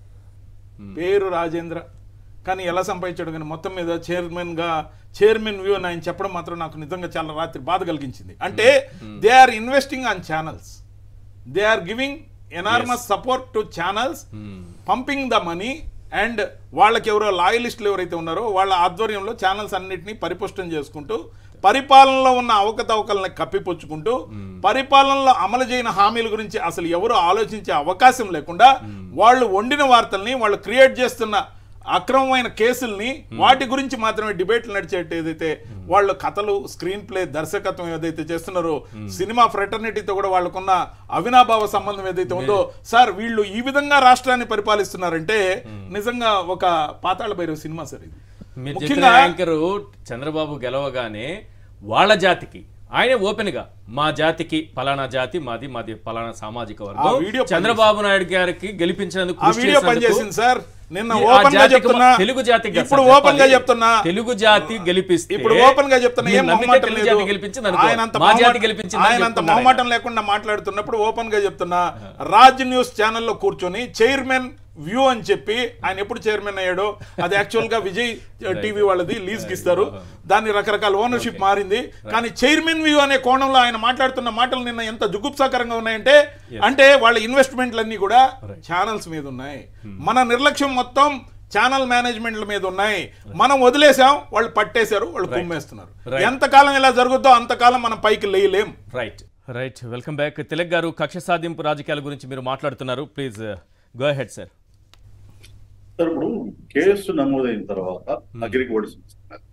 పేరు రాజేంద్ర కానీ ఎలా సంపాదించాడు కానీ మొత్తం మీద చైర్మన్ గా చైర్మన్ వ్యూ అని ఆయన చెప్పడం మాత్రం నాకు నిజంగా చాలా రాత్రి బాధ కలిగించింది అంటే they are investing on channels they are giving enormous support to channels pumping the money and వాళ్ళకి ఎవరో లాయలిస్టులు ఎవరైతే ఉన్నారో వాళ్ళ ఆధ్వర్యంలో ఛానల్స్ అన్నిటినీ పరిపుష్టం చేసుకుంటూ పరిపాలనలో ఉన్న అవకతవకల్ని కప్పిపుచ్చుకుంటూ పరిపాలనలో అమలు చేయని హామీల గురించి అసలు ఎవరు ఆలోచించే అవకాశం లేకుండా వాళ్ళు వండిన వార్తల్ని వాళ్ళు క్రియేట్ చేస్తున్న అక్రమమైన కేసుల్ని వాటి గురించి మాత్రమే డిబేట్లు నడిచేట్టు ఏదైతే వాళ్ళు కథలు స్క్రీన్ ప్లే దర్శకత్వం ఏదైతే చేస్తున్నారో సినిమా ఫ్రెటర్నిటీతో కూడా వాళ్ళకున్న అవినాభావ సంబంధం ఏదైతే ఉందో సార్ వీళ్ళు ఈ విధంగా రాష్ట్రాన్ని పరిపాలిస్తున్నారంటే నిజంగా ఒక పాతాళ భైరవ సినిమా సార్ ఇది మీరు చెప్పిన ముఖ్యంగా యాంకరు చంద్రబాబు గెలవగానే వాళ్ళ జాతికి ఆయన ఓపెన్ గా మా జాతికి పలానా జాతి మాది మాది పలానా సామాజిక ఆ వర్గం వీడియో చంద్రబాబు నాయుడు గారికి గెలిపించినందుకు ఆ కృషి వీడియో చేసినందుకు పనిచేసింది సార్ నిన్న ఈ- ఆ ఓపెన్ గా జాతికి చెప్తున్నా మా- తెలుగు జాతికి కాదు ఇప్పుడు సార్ ఓపెన్ గా చెప్పాలి. చెప్తున్నా తెలుగు జాతి గెలిపిస్తే ఇప్పుడు ఓపెన్ గా చెప్తున్నా మీరు ఏం నమ్మితే మొహమాటం తెలుగు లేదు జాతి గెలిపించింది అనుకో. ఆయన అంత మా జాతి మొహమాటం- గెలిపించింది ఆయన అంత మొహమాటం లేకుండా మాట్లాడుతున్నప్పుడు ఓపెన్ గా చెప్తున్నా రాజ్ న్యూస్ ఛానల్లో కూర్చొని చైర్మన్ వ్యూ అని చెప్పి ఆయన ఎప్పుడు చైర్మన్ అయ్యాడో అది యాక్చువల్ గా విజయ్ టీవీ వాళ్ళది లీజ్ కి ఇస్తారు దాన్ని రకరకాల ఓనర్షిప్ మారింది కానీ చైర్మన్ వ్యూ అనే కోణంలో ఆయన మాట్లాడుతున్న మాటలు నిన్న ఎంత జుగుప్సాకరంగా ఉన్నాయంటే అంటే వాళ్ళ ఇన్వెస్ట్మెంట్లన్నీ కూడా ఛానల్స్ మీద ఉన్నాయి మన నిర్లక్ష్యం మొత్తం ఛానల్ మేనేజ్మెంట్ల మీద ఉన్నాయి మనం వదిలేసాం వాళ్ళు పట్టేశారు వాళ్ళు కుమ్మేస్తున్నారు Right. ఎంతకాలం ఇలా జరుగుద్దో అంతకాలం మనం పైకి లేయలేం right right welcome back Tilak గారు కక్ష సాధింపు రాజకీయాల గురించి మీరు మాట్లాడుతున్నారు please go ahead sir sir ఇప్పుడు కేసు నమోదైన తర్వాత అగ్రిగోల్డ్ సంస్థ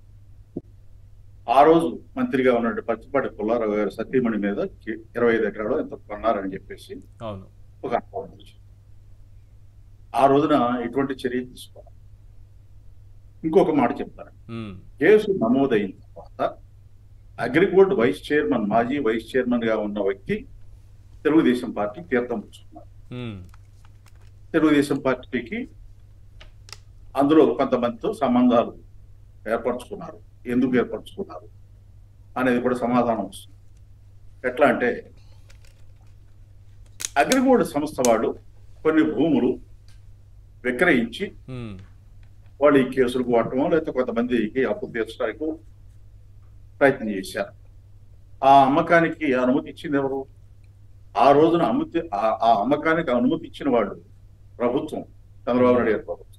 ఆ రోజు మంత్రిగా ఉన్నట్టు పచ్చిపాటి పుల్లారావు గారు సతీమణి మీద కి- ఇరవై ఐదు ఎకరాలు ఎంత కొన్నారని చెప్పేసి అవును ఒక అనుభవం వచ్చింది ఆ రోజున ఎటువంటి చర్య తీసుకోవాలి ఇంకొక మాట చెప్తాను మ్మ్. కేసు నమోదైన తర్వాత అగ్రిగోల్డ్ వైస్ చైర్మన్ మాజీ వైస్ చైర్మన్ గా ఉన్న వ్యక్తి తెలుగుదేశం పార్టీ తీర్థం పుచ్చుకున్నారు మ్మ్. తెలుగుదేశం పార్టీకి అందులో కొంతమందితో సంబంధాలు ఏర్పరచుకున్నారు ఎందుకు ఏర్పరచుకున్నారు అనేది కూడా సమాధానం వస్తుంది ఎట్లా అంటే అగ్రిగోల్డ్ సంస్థ వాళ్ళు కొన్ని భూములు విక్రయించి మ్మ్. వాళ్ళు ఈ కేసులకు వాడటమో లేకపోతే కొంతమందికి అప్పు తీర్చడానికి ప్రయత్నం చేశారు ఆ అమ్మకానికి అనుమతి ఇచ్చింది ఎవరు ఆ రోజున అనుమతి ఆ- ఆ అమ్మకానికి అనుమతి ఇచ్చిన వాళ్ళు ప్రభుత్వం చంద్రబాబు నాయుడు గారి ప్రభుత్వం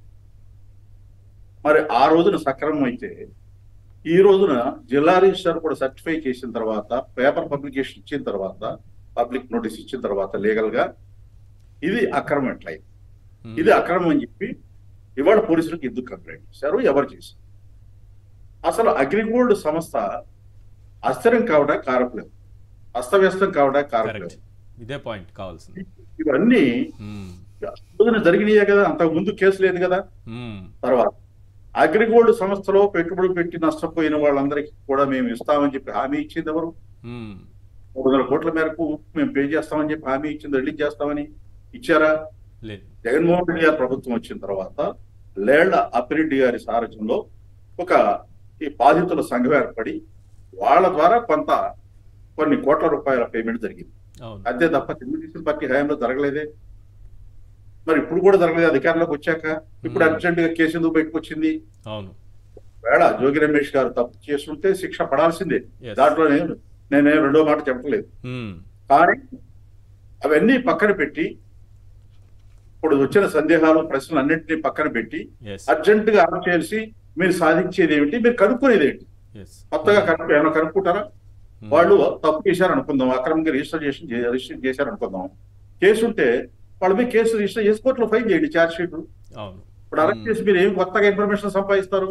మరి ఆ రోజున సక్రమం అయితే ఈ రోజున జిల్లా రిజిస్టర్ కూడా సర్టిఫై చేసిన తర్వాత పేపర్ పబ్లికేషన్ ఇచ్చిన తర్వాత పబ్లిక్ నోటీస్ ఇచ్చిన తర్వాత లీగల్ గా ఇది అక్రమం ఎట్లయింది మ్మ్. ఇది అక్రమం అని చెప్పి ఇవాళ పోలీసులకు ఎందుకు కంప్లైంట్ చేశారు ఎవరు చేశారు అసలు అగ్రిగోల్డ్ సంస్థ అస్థిరం కావడా కారకులేదు అస్తవ్యస్తం కావడా కారకులేదు కరెక్ట్ ఇదే పాయింట్ కావాల్సింది ఇవన్నీ మ్మ్. రోజున జరిగినాయే కదా అంతకు ముందు కేసు లేదు కదా మ్మ్. తర్వాత అగ్రిగోల్డ్ సంస్థలో పెట్టుబడులు పెట్టి నష్టపోయిన వాళ్ళందరికీ కూడా మేము ఇస్తామని చెప్పి హామీ ఇచ్చింది ఎవరు మ్మ్. మూడు వందల కోట్ల మేరకు మేము పే చేస్తామని చెప్పి హామీ ఇచ్చింది రిలీజ్ చేస్తామని ఇచ్చారా లేదు జగన్మోహన్ రెడ్డి గారి ప్రభుత్వం వచ్చిన తర్వాత లేళ్ల అప్పిరెడ్డి గారి సారథ్యంలో ఒక ఈ బాధితుల సంఘం ఏర్పడి వాళ్ళ ద్వారా కొంత కొన్ని కోట్ల రూపాయల పేమెంట్ జరిగింది అవును అంతే తప్ప తెలుగుదేశం పార్టీ హయాంలో జరగలేదే మరి ఇప్పుడు కూడా జరగలేదు అధికారంలోకి వచ్చాక ఇప్పుడు Hmm. అర్జెంట్ గా కేసు ఎందుకు బయటకు వచ్చింది అవును వేళ జోగి రమేష్ గారు తప్పు చేస్తుంటే శిక్ష పడాల్సిందే Yes. దాంట్లో నేను నేనే రెండో మాట చెప్పట్లేదు మ్మ్. కానీ అవన్నీ పక్కన పెట్టి ఇప్పుడు వచ్చిన సందేహాలు ప్రశ్నలు అన్నింటినీ పక్కన పెట్టి ఎస్ అర్జెంట్ గా అమలు చేసి మీరు సాధించేది ఏమిటి మీరు కనుక్కునేది ఏంటి ఎస్ కొత్తగా కనుక్కు ఏమైనా కనుక్కుంటారా మ్మ్. వాళ్ళు తప్పు చేశారు అనుకుందాం అక్రమంగా రిజిస్టర్ చేసి రిజిస్టర్ చేశారు అనుకుందాం కేసు ఉంటే వాళ్ళ మీద కేసు రిజిస్టర్ చేసి కోర్టులో ఫైల్ చేయండి ఛార్జ్ షీట్ అవును ఇప్పుడు అరెస్ట్ చేసి మీరు ఏం కొత్తగా ఇన్ఫర్మేషన్ సంపాదిస్తారు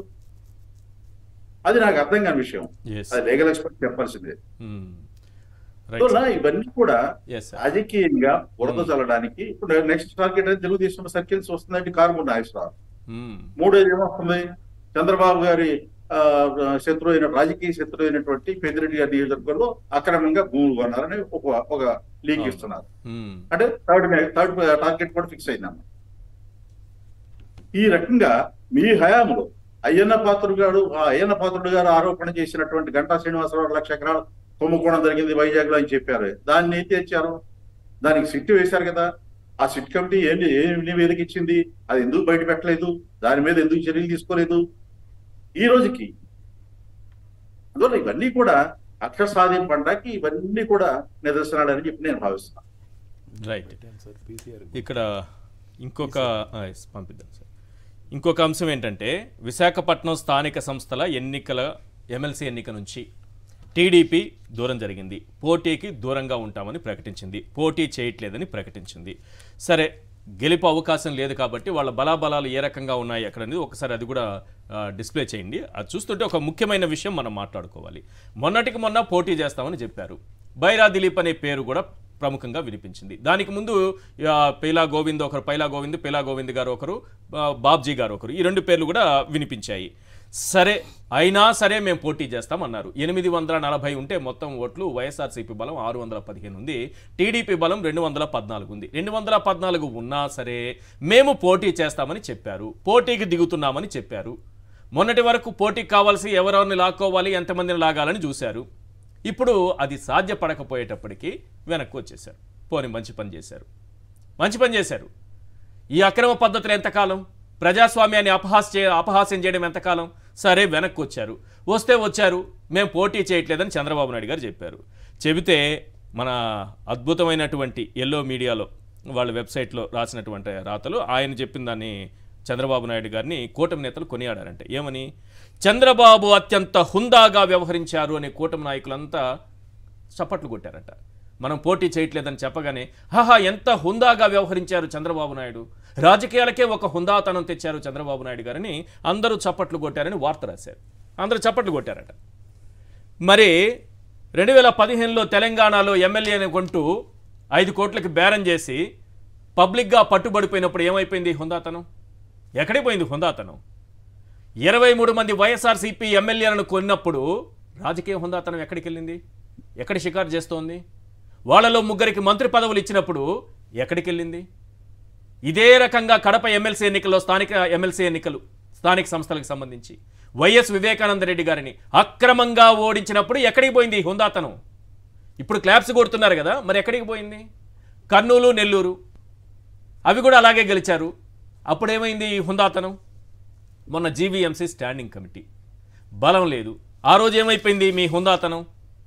అది నాకు అర్థం కాని విషయం ఎస్ అది లీగల్ ఎక్స్పర్ట్ చెప్పాల్సిందే సో రైట్ నా ఇవన్నీ కూడా ఎస్ సార్ రాజకీయంగా బురద Hmm. చల్లడానికి ఇప్పుడు నెక్స్ట్ టార్గెట్ అనేది తెలుగుదేశం సర్కిల్స్ వస్తుందంటే కారు నాగేశ్వరరావు మ్మ్. మూడోది ఏమొస్తుంది చంద్రబాబు గారి ఆ, శత్రువు అయిన రాజకీయ శత్రువు అయినటువంటి పెద్దిరెడ్డి గారి నియోజకవర్గంలో అక్రమంగా భూములు కొన్నారని ఒక ఒక లీక్ అవును. ఇస్తున్నారు మ్మ్. అంటే థర్డ్ థర్డ్ టార్గెట్ కూడా ఫిక్స్ అయిందన్న ఈ రకంగా మీ హయాంలో అయ్యన్న పాత్రుడు గారు ఆ అయ్యన్న పాత్రుడు గారు ఆరోపణ చేసినటువంటి గంటా శ్రీనివాసరావు లక్ష ఎకరాలు కుంభకోణం జరిగింది వైజాగ్ లో అని చెప్పారు దాన్ని ఏం తెచ్చారు దానికి సిట్ వేశారు కదా ఆ సిట్ కమిటీ ఏం ఏం నివేదిక ఇచ్చింది అది ఎందుకు బయట పెట్టలేదు దాని మీద ఎందుకు చర్యలు తీసుకోలేదు ఈ రోజుకి అందువల్ల ఇవన్నీ కూడా అక్షర సాధింపడానికి ఇవన్నీ కూడా నిదర్శనాలని చెప్పి నేను భావిస్తున్నాను రైట్ ఇక్కడ ఇంకొక ఆ, yes, పంపిద్దాం సార్ ఇంకొక అంశం ఏంటంటే విశాఖపట్నం స్థానిక సంస్థల ఎన్నికల ఎమ్మెల్సీ ఎన్నిక నుంచి టీడీపీ దూరం జరిగింది పోటీకి దూరంగా ఉంటామని ప్రకటించింది పోటీ చేయట్లేదని ప్రకటించింది సరే గెలుపు అవకాశం లేదు కాబట్టి వాళ్ళ బలాబలాలు ఏ రకంగా ఉన్నాయి అక్కడ అనేది ఒకసారి అది కూడా ఆ, డిస్ప్లే చేయండి అది చూస్తుంటే ఒక ముఖ్యమైన విషయం మనం మాట్లాడుకోవాలి మొన్నటికి మొన్న పోటీ చేస్తామని చెప్పారు బైరా దిలీప్ అనే పేరు కూడా ప్రముఖంగా వినిపించింది దానికి ముందు ఆ, పైలా గోవింద్ ఒకరు పైలా గోవింద్ పైలా గోవింద్ గారు ఒకరు ఆ, బాబ్జీ గారు ఒకరు ఈ రెండు పేర్లు కూడా వినిపించాయి సరే అయినా సరే మేము పోటీ చేస్తామన్నారు ఎనిమిది వందల నలభై ఉంటే మొత్తం ఓట్లు వైఎస్ఆర్సీపీ బలం ఆరు వందల పదిహేను ఉంది టీడీపీ బలం రెండు వందల పద్నాలుగు ఉంది రెండు వందల పద్నాలుగు ఉన్నా సరే మేము పోటీ చేస్తామని చెప్పారు పోటీకి దిగుతున్నామని చెప్పారు మొన్నటి వరకు పోటీకి కావాల్సి ఎవరెవరిని లాక్కోవాలి ఎంతమందిని లాగాలని చూశారు ఇప్పుడు అది సాధ్యపడకపోయేటప్పటికీ వెనక్కి వచ్చేశారు పోని మంచి పని చేశారు మంచి పని చేశారు ఈ అక్రమ పద్ధతులు ఎంతకాలం ప్రజాస్వామ్యాన్ని అపహాస్ చే అపహాస్యం చేయడం ఎంతకాలం సరే వెనక్కి వచ్చారు వస్తే వచ్చారు మేము పోటీ చేయట్లేదని చంద్రబాబు నాయుడు గారు చెప్పారు చెబితే మన అద్భుతమైనటువంటి ఎల్లో మీడియాలో వాళ్ళ వెబ్సైట్లో రాసినటువంటి రాతలు ఆయన చెప్పిన దాన్ని చంద్రబాబు నాయుడు గారిని కూటమి నేతలు కొనియాడారంటే ఏమని చంద్రబాబు అత్యంత హుందాగా వ్యవహరించారు అనే కూటమి నాయకులంతా చప్పట్లు కొట్టారట మనం పోటీ చేయట్లేదని చెప్పగానే హాహా ఎంత హుందాగా వ్యవహరించారు చంద్రబాబు నాయుడు రాజకీయాలకే ఒక హుందాతనం తెచ్చారు చంద్రబాబు నాయుడు గారని అందరూ చప్పట్లు కొట్టారని వార్త రాశారు అందరూ చప్పట్లు కొట్టారట మరి రెండు వేల పదిహేనులో తెలంగాణలో ఎమ్మెల్యేని కొంటూ ఐదు కోట్లకి బేరం చేసి పబ్లిక్గా పట్టుబడిపోయినప్పుడు ఏమైపోయింది ఈ హుందాతనం ఎక్కడికి పోయింది హుందాతనం ఇరవై మూడు మంది వైఎస్ఆర్సీపీ ఎమ్మెల్యేలను కొన్నప్పుడు రాజకీయ హుందాతనం ఎక్కడికి వెళ్ళింది ఎక్కడ షికారు చేస్తోంది వాళ్ళలో ముగ్గురికి మంత్రి పదవులు ఇచ్చినప్పుడు ఎక్కడికి వెళ్ళింది ఇదే రకంగా కడప ఎమ్మెల్సీ ఎన్నికల్లో స్థానిక ఎమ్మెల్సీ ఎన్నికలు స్థానిక సంస్థలకు సంబంధించి వైఎస్ వివేకానంద రెడ్డి గారిని అక్రమంగా ఓడించినప్పుడు ఎక్కడికి పోయింది ఈ హుందాతనం ఇప్పుడు క్లాప్స్ కొడుతున్నారు కదా మరి ఎక్కడికి పోయింది కర్నూలు నెల్లూరు అవి కూడా అలాగే గెలిచారు అప్పుడేమైంది ఈ హుందాతనం మొన్న జీవీఎంసీ స్టాండింగ్ కమిటీ బలం లేదు ఆ రోజు ఏమైపోయింది మీ హుందాతనం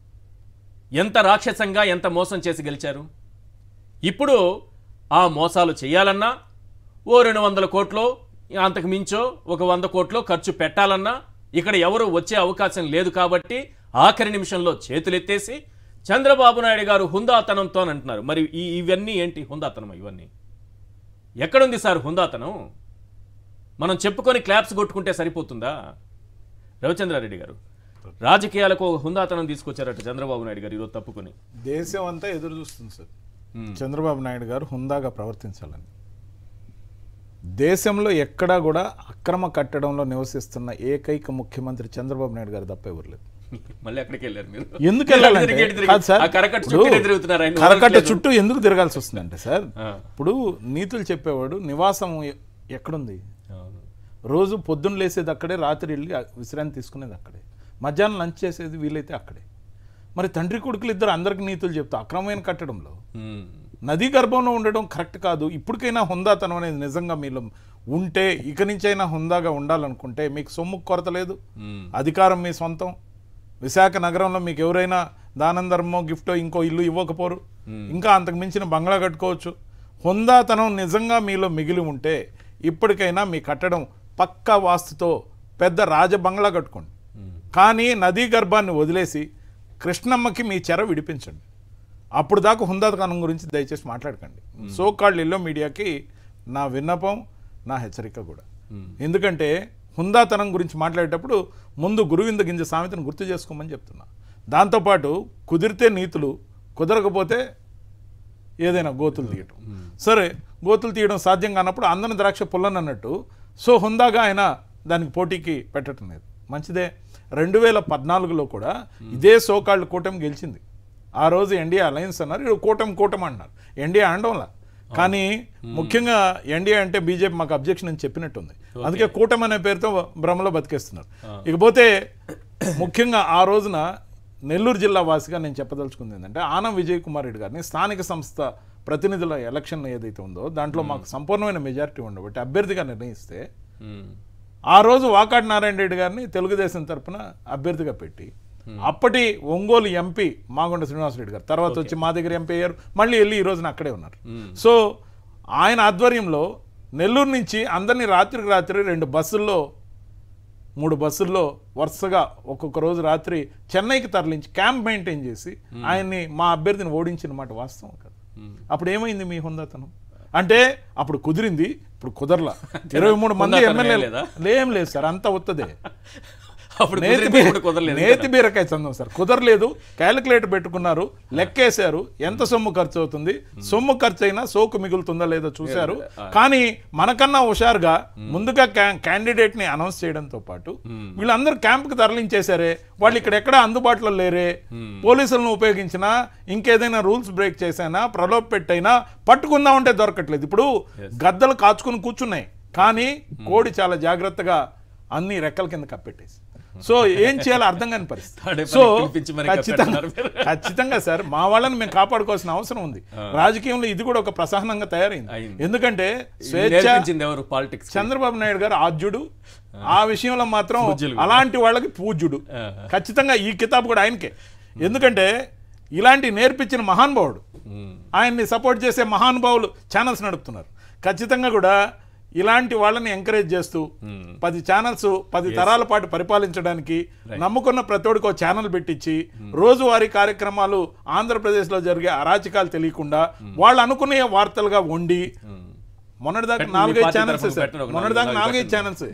ఎంత రాక్షసంగా ఎంత మోసం చేసి గెలిచారు ఇప్పుడు ఆ మోసాలు చేయాలన్నా ఓ రెండు వందల కోట్లో అంతకు మించో ఒక వంద కోట్లో ఖర్చు పెట్టాలన్నా ఇక్కడ ఎవరు వచ్చే అవకాశం లేదు కాబట్టి ఆఖరి నిమిషంలో చేతులెత్తేసి చంద్రబాబు నాయుడు గారు హుందాతనంతో అని అంటున్నారు మరి ఈ ఇవన్నీ ఏంటి హుందాతనం ఇవన్నీ ఎక్కడుంది సార్ హుందాతనం మనం చెప్పుకొని క్లాప్స్ కొట్టుకుంటే సరిపోతుందా రవిచంద్రారెడ్డి గారు రాజకీయాలకు ఒక హుందాతనం తీసుకొచ్చారట చంద్రబాబు నాయుడు గారు ఈరోజు తప్పుకొని దేశం అంతా ఎదురు చూస్తుంది సార్ చంద్రబాబు నాయుడు గారు హుందాగా ప్రవర్తించాలని దేశంలో ఎక్కడా కూడా అక్రమ కట్టడంలో నివసిస్తున్న ఏకైక ముఖ్యమంత్రి చంద్రబాబు నాయుడు గారు తప్ప ఎవరు లేదు మళ్ళీ ఎక్కడికి వెళ్ళారు మీరు ఎందుకు వెళ్ళాలంటే తిరిగి తిరిగి కాదు సార్, ఆ కరకట్ట ఇప్పుడు చుట్టూ తిరుగుతున్నారు ఆయన కరకట్ట వదలట్లేదు. చుట్టూ ఎందుకు తిరగాల్సి వస్తుందంటే సార్ ఆ. ఇప్పుడు నీతులు చెప్పేవాడు నివాసం ఎ- ఎక్కడుంది అవును. రోజు పొద్దున్న లేసేది అక్కడే రాత్రి వెళ్ళి ఆ విశ్రాంతి తీసుకునేది అక్కడే మధ్యాహ్నం లంచ్ చేసేది వీలైతే అక్కడే మరి తండ్రి కొడుకులు ఇద్దరు అందరికి నీతులు చెప్తా అక్రమమైన కట్టడంలో ఉమ్. నదీ గర్భంలో ఉండడం కరెక్ట్ కాదు ఇప్పటికైనా హుందాతనం అనేది నిజంగా మీలో ఉంటే ఇక నుంచైనా హుందాగా ఉండాలనుకుంటే మీకు సొమ్ము కొరత లేదు ఉమ్. అధికారం మీ సొంతం విశాఖ నగరంలో మీకు ఎవరైనా దానం ధర్మం గిఫ్టో ఇంకో ఇల్లు ఇవ్వకపోరు ఇంకా అంతకు మించిన బంగ్లా కట్టుకోవచ్చు హుందాతనం నిజంగా మీలో మిగిలి ఉంటే ఇప్పటికైనా మీ కట్టడం పక్కా వాస్తుతో పెద్ద రాజ బంగ్లా కట్టుకోండి కానీ నదీ గర్భాన్ని వదిలేసి కృష్ణమ్మకి మీ చెర విడిపించండి అప్పుడు దాకా హుందాతనం గురించి దయచేసి మాట్లాడకండి సో కాల్డ్ ఎల్లో మీడియాకి నా విన్నపం నా హెచ్చరిక కూడా ఎందుకంటే హుందాతనం గురించి మాట్లాడేటప్పుడు ముందు గురువింద గింజ సామెతను గుర్తు చేసుకోమని చెప్తున్నా దాంతోపాటు కుదిరితే నీతులు కుదరకపోతే ఏదైనా గోతులు తీయటం సరే గోతులు తీయడం సాధ్యం కానప్పుడు అందరి ద్రాక్ష పుల్లని అన్నట్టు సో హుందాగా ఆయన దానికి పోటీకి పెట్టడం లేదు మంచిదే రెండు వేల పద్నాలుగులో కూడా ఇదే సోకాళ్ళు కూటమి గెలిచింది ఆ రోజు ఎన్డీఏ అలయన్స్ అన్నారు ఇప్పుడు కూటమి కూటమి అంటున్నారు ఎన్డీఏ అనడంలా కానీ ముఖ్యంగా ఎన్డీఏ అంటే బీజేపీ మాకు అబ్జెక్షన్ అని చెప్పినట్టుంది అందుకే కూటమి అనే పేరుతో భ్రమలో బతికేస్తున్నారు ఇకపోతే ముఖ్యంగా ఆ రోజున నెల్లూరు జిల్లా వాసిగా నేను చెప్పదలుచుకుంది ఏంటంటే ఆనం విజయ్ కుమార్ రెడ్డి గారిని స్థానిక సంస్థ ప్రతినిధుల ఎలక్షన్ ఏదైతే ఉందో దాంట్లో మాకు సంపూర్ణమైన మెజారిటీ ఉండబట్టి అభ్యర్థిగా నిర్ణయిస్తే ఉమ్. ఆ రోజు వాకాటి నారాయణ రెడ్డి గారిని తెలుగుదేశం తరపున అభ్యర్థిగా పెట్టి అప్పటి ఒంగోలు ఎంపీ మాగొండ శ్రీనివాసరెడ్డి గారు తర్వాత వచ్చి మా దగ్గర ఎంపీ అయ్యారు మళ్ళీ వెళ్ళి ఈ రోజున అక్కడే ఉన్నారు సో ఆయన ఆధ్వర్యంలో నెల్లూరు నుంచి అందరినీ రాత్రికి రాత్రి రెండు బస్సుల్లో మూడు బస్సుల్లో వరుసగా ఒక్కొక్క రోజు రాత్రి చెన్నైకి తరలించి క్యాంప్ మెయింటైన్ చేసి ఆయన్ని మా అభ్యర్థిని ఓడించిన మాట వాస్తవం కదా అప్పుడు ఏమైంది మీ హుందాతనం అంటే అప్పుడు కుదిరింది ఇప్పుడు కుదరలా ఇరవై మూడు మంది హుందాతనం ఏం ఎమ్మెల్యేలు లేదా? ఏం లేదు సార్ అంతా ఉత్తదే అప్పుడు నేతి కుదిరింది, బీ- ఇప్పుడు కుదరలేదు నేతి బీరకాయ చందం సార్ కుదరలేదు క్యాలిక్యులేటర్ పెట్టుకున్నారు లెక్కేశారు ఎంత సొమ్ము ఖర్చు అవుతుంది సొమ్ము ఖర్చు అయినా సోకు మిగులుతుందా లేదో చూశారు కానీ మనకన్నా హుషారుగా ముందుగా క్యాండిడేట్ ని అనౌన్స్ చేయడంతో పాటు వీళ్ళందరూ క్యాంప్ కి తరలించేశారే వాళ్ళు ఇక్కడ ఎక్కడ అందుబాటులో లేరే పోలీసులను ఉపయోగించినా ఇంకేదైనా రూల్స్ బ్రేక్ చేసైనా ప్రలోభ పెట్టైనా పట్టుకుందామంటే దొరకట్లేదు ఇప్పుడు గద్దలు కాచుకుని కూర్చున్నాయి కానీ కోడి చాలా జాగ్రత్తగా అన్ని రెక్కల కింద కప్పెట్టేసి సో ఏం చేయాలో అర్థం కాని పరిస్థితి తాడేపల్లి సో పిలిపించి మరి ఖచ్చితంగా కప్పెడుతున్నారు మీరు. ఖచ్చితంగా సార్ మా వాళ్ళని మేము కాపాడుకోవాల్సిన అవసరం ఉంది రాజకీయంలో ఇది కూడా ఒక ప్రసహనంగా తయారైంది అయింది. ఎందుకంటే ఇది స్వేచ్ఛ నేర్పించింది ఎవరు పాలిటిక్స్ చంద్రబాబు నాయుడు గారు ఆద్యుడు ఆ విషయంలో మాత్రం పూజ్యులు కూడా. అలాంటి వాళ్ళకి పూజ్యుడు ఆ. ఖచ్చితంగా ఈ కితాబ్ కూడా ఆయనకే ఎందుకంటే ఇలాంటి నేర్పించిన మహానుభావుడు ఆయన్ని సపోర్ట్ చేసే మహానుభావులు ఛానల్స్ నడుపుతున్నారు ఖచ్చితంగా కూడా ఇలాంటి వాళ్ళని ఎంకరేజ్ చేస్తూ పది ఛానల్స్ పది తరాల పాటు పరిపాలించడానికి నమ్ముకున్న ప్రతోడికి ఒక ఛానల్ పెట్టించి రోజువారీ కార్యక్రమాలు ఆంధ్రప్రదేశ్లో జరిగే అరాచకాలు తెలియకుండా వాళ్ళు అనుకునే వార్తలుగా వండి మొన్నటిదాకా పెట్టండి, మీ నాలుగైదు పార్టీ ఛానల్స్ తరఫున సార్ పెట్టండి, ఒక మొన్నటిదాకా నాలుగు నాలుగైదు పెట్టండి. ఛానల్స్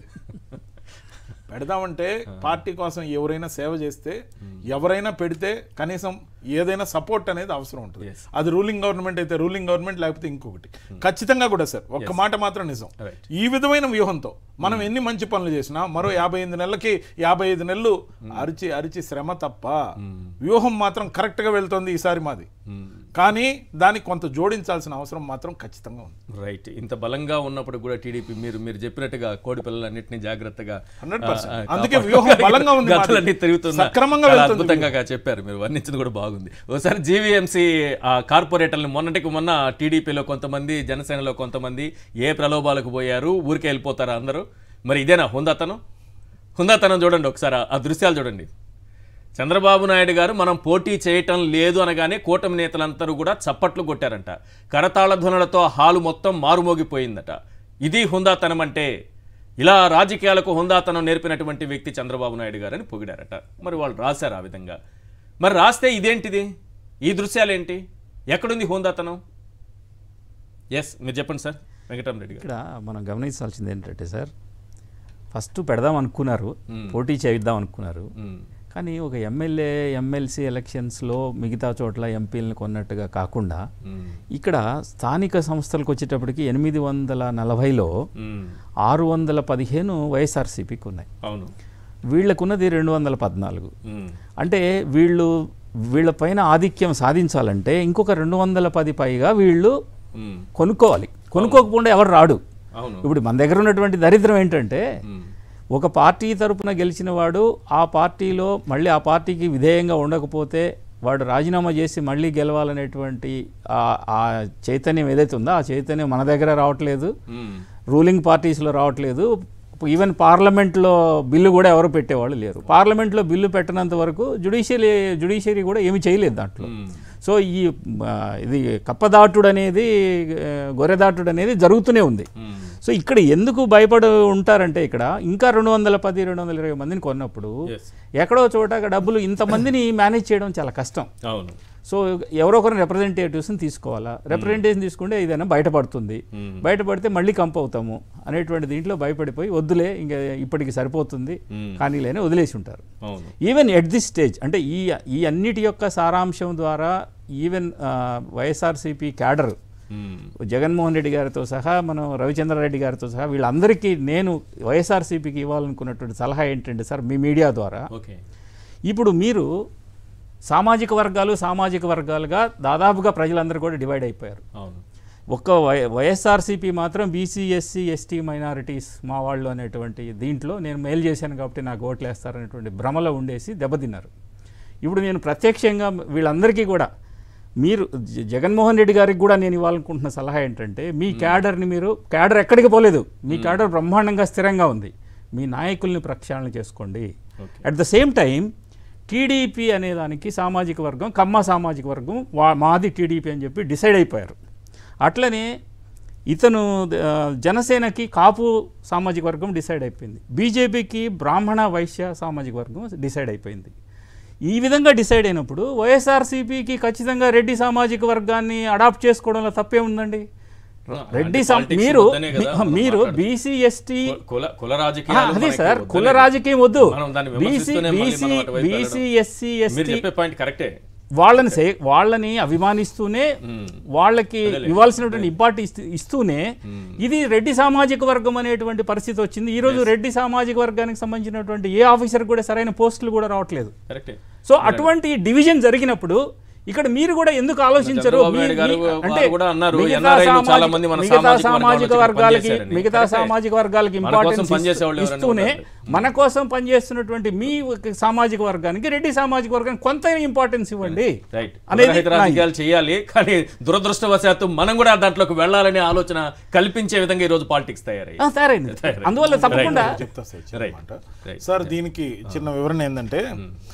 పెడదామంటే పార్టీ కోసం ఎవరైనా సేవ చేస్తే ఎవరైనా పెడితే కనీసం ఏదైనా సపోర్ట్ అనేది అవసరం ఉంటుంది Yes. అది రూలింగ్ గవర్నమెంట్ అయితే రూలింగ్ గవర్నమెంట్ లేకపోతే ఇంకొకటి ఖచ్చితంగా కూడా సార్ ఒక్క మాట మాత్రం నిజం Right. ఈ విధమైన వ్యూహంతో మనం ఎన్ని మంచి పనులు చేసినా మరో యాభై ఐదు నెలలకి యాభై ఐదు నెలలు అరిచి అరిచి శ్రమ తప్ప వ్యూహం మాత్రం కరెక్ట్ గా వెళ్తోంది ఈసారి మాది కానీ దానికి కొంత జోడించాల్సిన అవసరం మాత్రం ఖచ్చితంగా ఉంది రైట్ ఇంత బలంగా ఉన్నప్పుడు కూడా టీడీపీ మీరు మీరు చెప్పినట్టుగా కోడి పిల్లలన్నింటినీ జాగ్రత్తగా 100%. ఆ, ఆ, అందుకే కాపాడు- వ్యూహం బలంగా ఉంది మాది. గతులన్నీ తిరుగుతున్నా సక్రమంగా చాలా వెళ్తుంది అద్భుతంగా చెప్పారు మీరు వర్ణించింది కూడా బాగుంది ఒకసారి జీవీఎంసీ కార్పొరేటర్లు మొన్నటికి మొన్న టీడీపీలో కొంతమంది జనసేనలో కొంతమంది ఏ ప్రలోభాలకు పోయారు ఊరికే వెళ్ళిపోతారా అందరూ మరి ఇదేనా హుందాతనం హుందాతనం చూడండి ఒకసారి ఆ- ఆ దృశ్యాలు చూడండి చంద్రబాబు నాయుడు గారు మనం పోటీ చేయటం లేదు అనగానే కూటమి నేతలందరూ కూడా చప్పట్లు కొట్టారంట కరతాళ ధ్వనులతో హాలు మొత్తం మారుమోగిపోయిందట ఇది హుందాతనం అంటే ఇలా రాజకీయాలకు హుందాతనం నేర్పినటువంటి వ్యక్తి చంద్రబాబు నాయుడు గారని పొగిడారట మరి వాళ్ళు రాశారు ఆ విధంగా మరి రాస్తే ఇదేంటిది ఈ దృశ్యాలేంటి ఎక్కడుంది హుందాతనం ఎస్ మీరు చెప్పండి సార్ వెంకటరామరెడ్డి గారు ఇక్కడ మనం గమనించాల్సింది ఏంటంటే సార్ ఫస్ట్ పెడదాం అనుకున్నారు పోటీ చేద్దాం అనుకున్నారు మ్మ్. కానీ ఒక ఎమ్మెల్యే ఎమ్మెల్సీ ఎలక్షన్స్లో మిగతా చోట్ల ఎంపీలను కొన్నట్టుగా కాకుండా మ్మ్. ఇక్కడ స్థానిక సంస్థలకు వచ్చేటప్పటికి ఎనిమిది వందల నలభైలో మ్మ్. ఆరు వందల పదిహేను వైఎస్ఆర్సీపీకి ఉన్నాయి అవును వీళ్ళకున్నది రెండు వందల పద్నాలుగు మ్మ్. అంటే వీళ్ళు వీళ్ళపైన ఆధిక్యం సాధించాలంటే ఇంకొక రెండు వందల పది పైగా వీళ్ళు మ్మ్. కొనుక్కోవాలి కొనుక్కోకుండా ఎవరు రాడు అవును ఇప్పుడు మన దగ్గర ఉన్నటువంటి దరిద్రం ఏంటంటే మ్మ్. ఒక పార్టీ తరపున గెలిచిన వాడు ఆ పార్టీలో మళ్ళీ ఆ పార్టీకి విధేయంగా ఉండకపోతే వాడు రాజీనామా చేసి మళ్ళీ గెలవాలనేటువంటి ఆ- ఆ చైతన్యం ఏదైతే ఉందో ఆ చైతన్యం మన దగ్గర రావట్లేదు మ్మ్. రూలింగ్ పార్టీస్లో రావట్లేదు ఈవెన్ పార్లమెంట్లో బిల్లు కూడా ఎవరు పెట్టేవాళ్ళు లేరు పార్లమెంట్లో బిల్లు పెట్టినంత వరకు జుడిషియరీ జుడిషియరీ కూడా ఏమి చేయలేదు దాంట్లో మ్మ్. సో ఈ ఆ, ఇది కప్పదాటుడు అనేది ఆ, గొర్రెదాటుడు అనేది జరుగుతూనే ఉంది మ్మ్. సో ఇక్కడ ఎందుకు భయపడి ఉంటారంటే ఇక్కడ ఇంకా రెండు వందల పది రెండు వందల ఇరవై మందిని కొన్నప్పుడు Yes. ఎక్కడో చోట అక్కడ డబ్బులు ఇంతమందిని మేనేజ్ చేయడం చాలా కష్టం అవును సో ఎవరో ఒకరిని రిప్రజెంటేటివ్స్ని తీసుకోవాలా రిప్రజెంటేషన్ తీసుకుంటే ఏదైనా బయటపడుతుంది మ్మ్. బయటపడితే మళ్ళీ కంప్ అవుతాము అనేటువంటి దీంట్లో భయపడిపోయి వద్దులే ఇంకా ఇప్పటికి సరిపోతుంది మ్మ్. కానీ లేని వదిలేసి ఉంటారు అవును ఈవెన్ ఎట్ దిస్ స్టేజ్ అంటే ఈ ఈ అన్నిటి యొక్క సారాంశం ద్వారా ఈవెన్ వైఎస్ఆర్సీపీ క్యాడర్ మ్మ్. జగన్మోహన్ రెడ్డి గారితో సహా మనం రవిచంద్రారెడ్డి గారితో సహా వీళ్ళందరికీ నేను వైఎస్ఆర్సీపీకి ఇవ్వాలనుకున్నటువంటి సలహా ఏంటంటే సార్ మీ మీడియా ద్వారా ఓకే ఇప్పుడు మీరు సామాజిక వర్గాలు సామాజిక వర్గాలుగా దాదాపుగా ప్రజలందరూ కూడా డివైడ్ అయిపోయారు అవును ఒక్క వై వైఎస్ఆర్సీపీ మాత్రం బీసీ ఎస్సీ ఎస్టీ మైనారిటీస్ మా వాళ్ళు అనేటువంటి దీంట్లో నేను మేలు చేశాను కాబట్టి నాకు ఓట్లు వేస్తారనేటువంటి భ్రమలో ఉండేసి దెబ్బతిన్నారు ఇప్పుడు నేను ప్రత్యక్షంగా వీళ్ళందరికీ కూడా మీరు జ- జగన్మోహన్ రెడ్డి గారికి కూడా నేను ఇవ్వాలనుకుంటున్న సలహా ఏంటంటే మీ క్యాడర్ని మీరు క్యాడర్ ఎక్కడికి పోలేదు మీ క్యాడర్ బ్రహ్మాండంగా స్థిరంగా ఉంది మీ నాయకుల్ని ప్రక్షాళన చేసుకోండి Okay. At the same time TDP అనే దానికి సామాజిక వర్గం కమ్మ సామాజిక వర్గం వా- మాది టీడీపీ అని చెప్పి డిసైడ్ అయిపోయారు అట్లనే ఇతను ఆ, జనసేనకి కాపు సామాజిక వర్గం డిసైడ్ అయిపోయింది బీజేపీకి బ్రాహ్మణ వైశ్య సామాజిక వర్గం డిసైడ్ అయిపోయింది ఈ విధంగా డిసైడ్ అయినప్పుడు వైఎస్ఆర్సీపీకి ఖచ్చితంగా రెడ్డి సామాజిక వర్గాన్ని అడాప్ట్ చేసుకోవడంలో తప్పే ఉందండి రెడ్డి సా- politics మీరు వద్దనే కదా మనం మీరు మాట్లాడుతున్నాం. బీసీ ఎస్టీ కు- కుల కుల ఆ, రాజకీయాలు అదే మనకి సార్ వద్దనే కుల కదా. రాజకీయం వద్దు మనం దాన్ని బీసీ విమర్శిస్తూనే మళ్ళీ బీసీ మనం అటువైపు బీసీ వెళ్ళడం. ఎస్సీ మీరు ఎస్టీ చెప్పే పాయింట్ కరెక్టే వాళ్ళని సే- వాళ్ళని అభిమానిస్తూనే వాళ్ళకి ఇవ్వాల్సినటువంటి ఇంపార్టీ ఇస్తూనే ఇది రెడ్డి సామాజిక వర్గం అనేటువంటి పరిస్థితి వచ్చింది ఈ రోజు రెడ్డి సామాజిక వర్గానికి సంబంధించినటువంటి ఏ ఆఫీసర్ కూడా సరైన పోస్టులు కూడా రావట్లేదు కరెక్టే సో అటువంటి డివిజన్ జరిగినప్పుడు ఇక్కడ మీరు కూడా ఎందుకు ఆలోచించరు చంద్రబాబు మీ- నాయుడు గారు మీ- వారు కూడా అన్నారు, మిగతా NRI లు సామాజిక- చాలా మంది మన మిగతా సామాజిక సామాజిక వర్గాలకు వర్గాలకి పనిచేశారని. మిగతా కరెక్టే. సామాజిక వర్గాలకి మన కోసం ఇంపార్టెన్స్ పనిచేసేవాళ్ళు ఎవరైనా ఇస్తూనే ఉన్నారు. మన కోసం పనిచేస్తున్నటువంటి మీ ఒక సామాజిక వర్గానికి రెడ్డి సామాజిక వర్గానికి కొంత ఇంపార్టెన్స్ ఇవ్వండి రైట్ అనేది కులరహిత నా- రాజకీయాలు చేయాలి కానీ దురదృష్టవశాత్తు మనం కూడా దాంట్లోకి వెళ్ళాలనే ఆలోచన కల్పించే విధంగా ఈ రోజు పాలిటిక్స్ తయారయ్యాయి ఆ, తయారైంది అందువల్ల తప్పకుండా Right. చెప్తా సార్ చిన్న Right. మాట. Right. సార్ దీనికి చిన్న వివరణ ఏంటంటే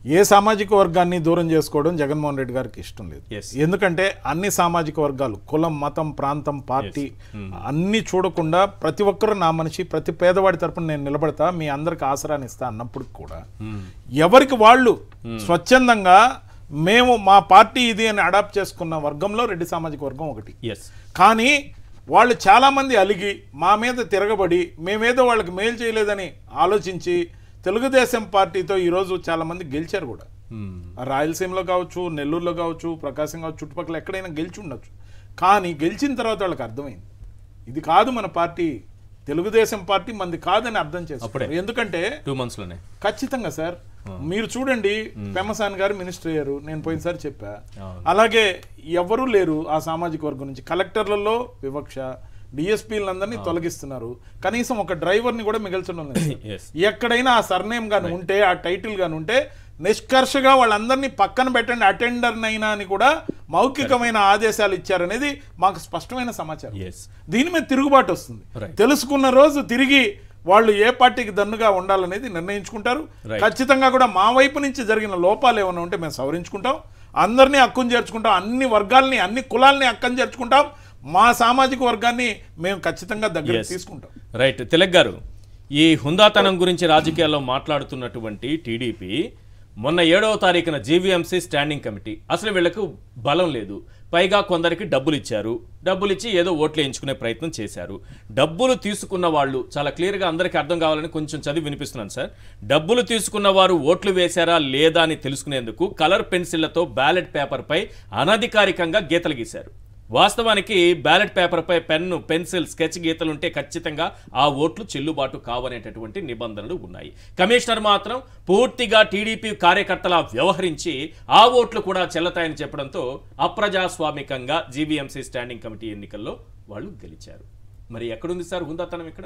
ఏ సామాజిక వర్గాన్ని దూరం చేసుకోవడం జగన్మోహన్ రెడ్డి గారికి ఇష్టం లేదు Yes. ఎందుకంటే అన్ని సామాజిక వర్గాలు కులం మతం ప్రాంతం పార్టీ అన్ని చూడకుండా ప్రతి ఒక్కరు నా మనిషి ప్రతి పేదవాడి తరపున నేను నిలబడతా మీ అందరికి ఆసరాన్ని ఇస్తా అన్నప్పుడు కూడా ఎవరికి వాళ్ళు స్వచ్ఛందంగా మేము మా పార్టీ ఇది అని అడాప్ట్ చేసుకున్న వర్గంలో రెడ్డి సామాజిక వర్గం ఒకటి ఎస్ కానీ వాళ్ళు చాలామంది అలిగి మా మీద తిరగబడి మేమేదో వాళ్ళకి మేలు చేయలేదని ఆలోచించి తెలుగుదేశం పార్టీతో ఈరోజు చాలామంది గెలిచారు కూడా ఆ రాయలసీమలో కావచ్చు నెల్లూరులో కావచ్చు ప్రకాశం కావచ్చు చుట్టుపక్కల ఎక్కడైనా గెలిచి ఉండొచ్చు కానీ గెలిచిన తర్వాత వాళ్ళకి అర్థమైంది ఇది కాదు మన పార్టీ తెలుగుదేశం పార్టీ మంది కాదని అర్థం చేసుకున్నారు అప్పుడే. ఎందుకంటే టూ మంత్స్లోనే ఖచ్చితంగా సార్ మీరు చూడండి పెమ్మసాని గారు మినిస్టర్ అయ్యారు నేను పోయినసారి చెప్పా అవును. అలాగే ఎవరూ లేరు ఆ సామాజిక వర్గం నుంచి కలెక్టర్లలో వివక్ష డిఎస్పీలందరినీ తొలగిస్తున్నారు కనీసం ఒక డ్రైవర్ని కూడా మిగల్చడం లేదు సార్. Yes. ఎక్కడైనా ఆ సర్నేమ్ గాని ఉంటే ఆ టైటిల్ గాని ఉంటే నిష్కర్షగా వాళ్ళందరినీ పక్కన పెట్టండి అటెండర్ నైనా అని కూడా మౌఖికమైన ఆదేశాలు ఇచ్చారనేది మాకు స్పష్టమైన సమాచారం ఎస్ దీని మీద తిరుగుబాటు వస్తుంది Right. తెలుసుకున్న రోజు తిరిగి వాళ్ళు ఏ పార్టీకి దన్నుగా ఉండాలనేది నిర్ణయించుకుంటారు Right. ఖచ్చితంగా కూడా మా వైపు నుంచి జరిగిన లోపాలు ఏమైనా ఉంటే మేము సవరించుకుంటాం అందరినీ హక్కును చేర్చుకుంటాం అన్ని వర్గాల్ని అన్ని కులాల్ని హక్కని చేర్చుకుంటాం మా సామాజిక వర్గాన్ని మేము ఖచ్చితంగా దగ్గర Yes. తీసుకుంటాం రైట్ తిలక్ గారు ఈ హుందాతనం గురించి రాజకీయాల్లో మాట్లాడుతున్నటువంటి టీడీపీ మొన్న ఏడవ తారీఖున జీవీఎంసీ స్టాండింగ్ కమిటీ అసలు వీళ్లకు బలం లేదు పైగా కొందరికి డబ్బులు ఇచ్చారు డబ్బులు ఇచ్చి ఏదో ఓట్లు వేయించుకునే ప్రయత్నం చేశారు డబ్బులు తీసుకున్న వాళ్ళు చాలా క్లియర్గా అందరికీ అర్థం కావాలని కొంచెం చదివి వినిపిస్తున్నాను సార్ డబ్బులు తీసుకున్న వారు ఓట్లు వేశారా లేదా అని తెలుసుకునేందుకు కలర్ పెన్సిళ్లతో బ్యాలెట్ పేపర్పై అనధికారికంగా గీతలు గీశారు వాస్తవానికి బ్యాలెట్ పేపర్పై పెన్ను పెన్సిల్ స్కెచ్ గీతలు ఉంటే ఖచ్చితంగా ఆ ఓట్లు చెల్లుబాటు కావనేటటువంటి నిబంధనలు ఉన్నాయి కమిషనర్ మాత్రం పూర్తిగా టీడీపీ కార్యకర్తలా వ్యవహరించి ఆ ఓట్లు కూడా చెల్లతాయని చెప్పడంతో అప్రజాస్వామికంగా జీవీఎంసీ స్టాండింగ్ కమిటీ ఎన్నికల్లో వాళ్ళు గెలిచారు మరి ఎక్కడుంది సార్ హుందాతనం ఇక్కడ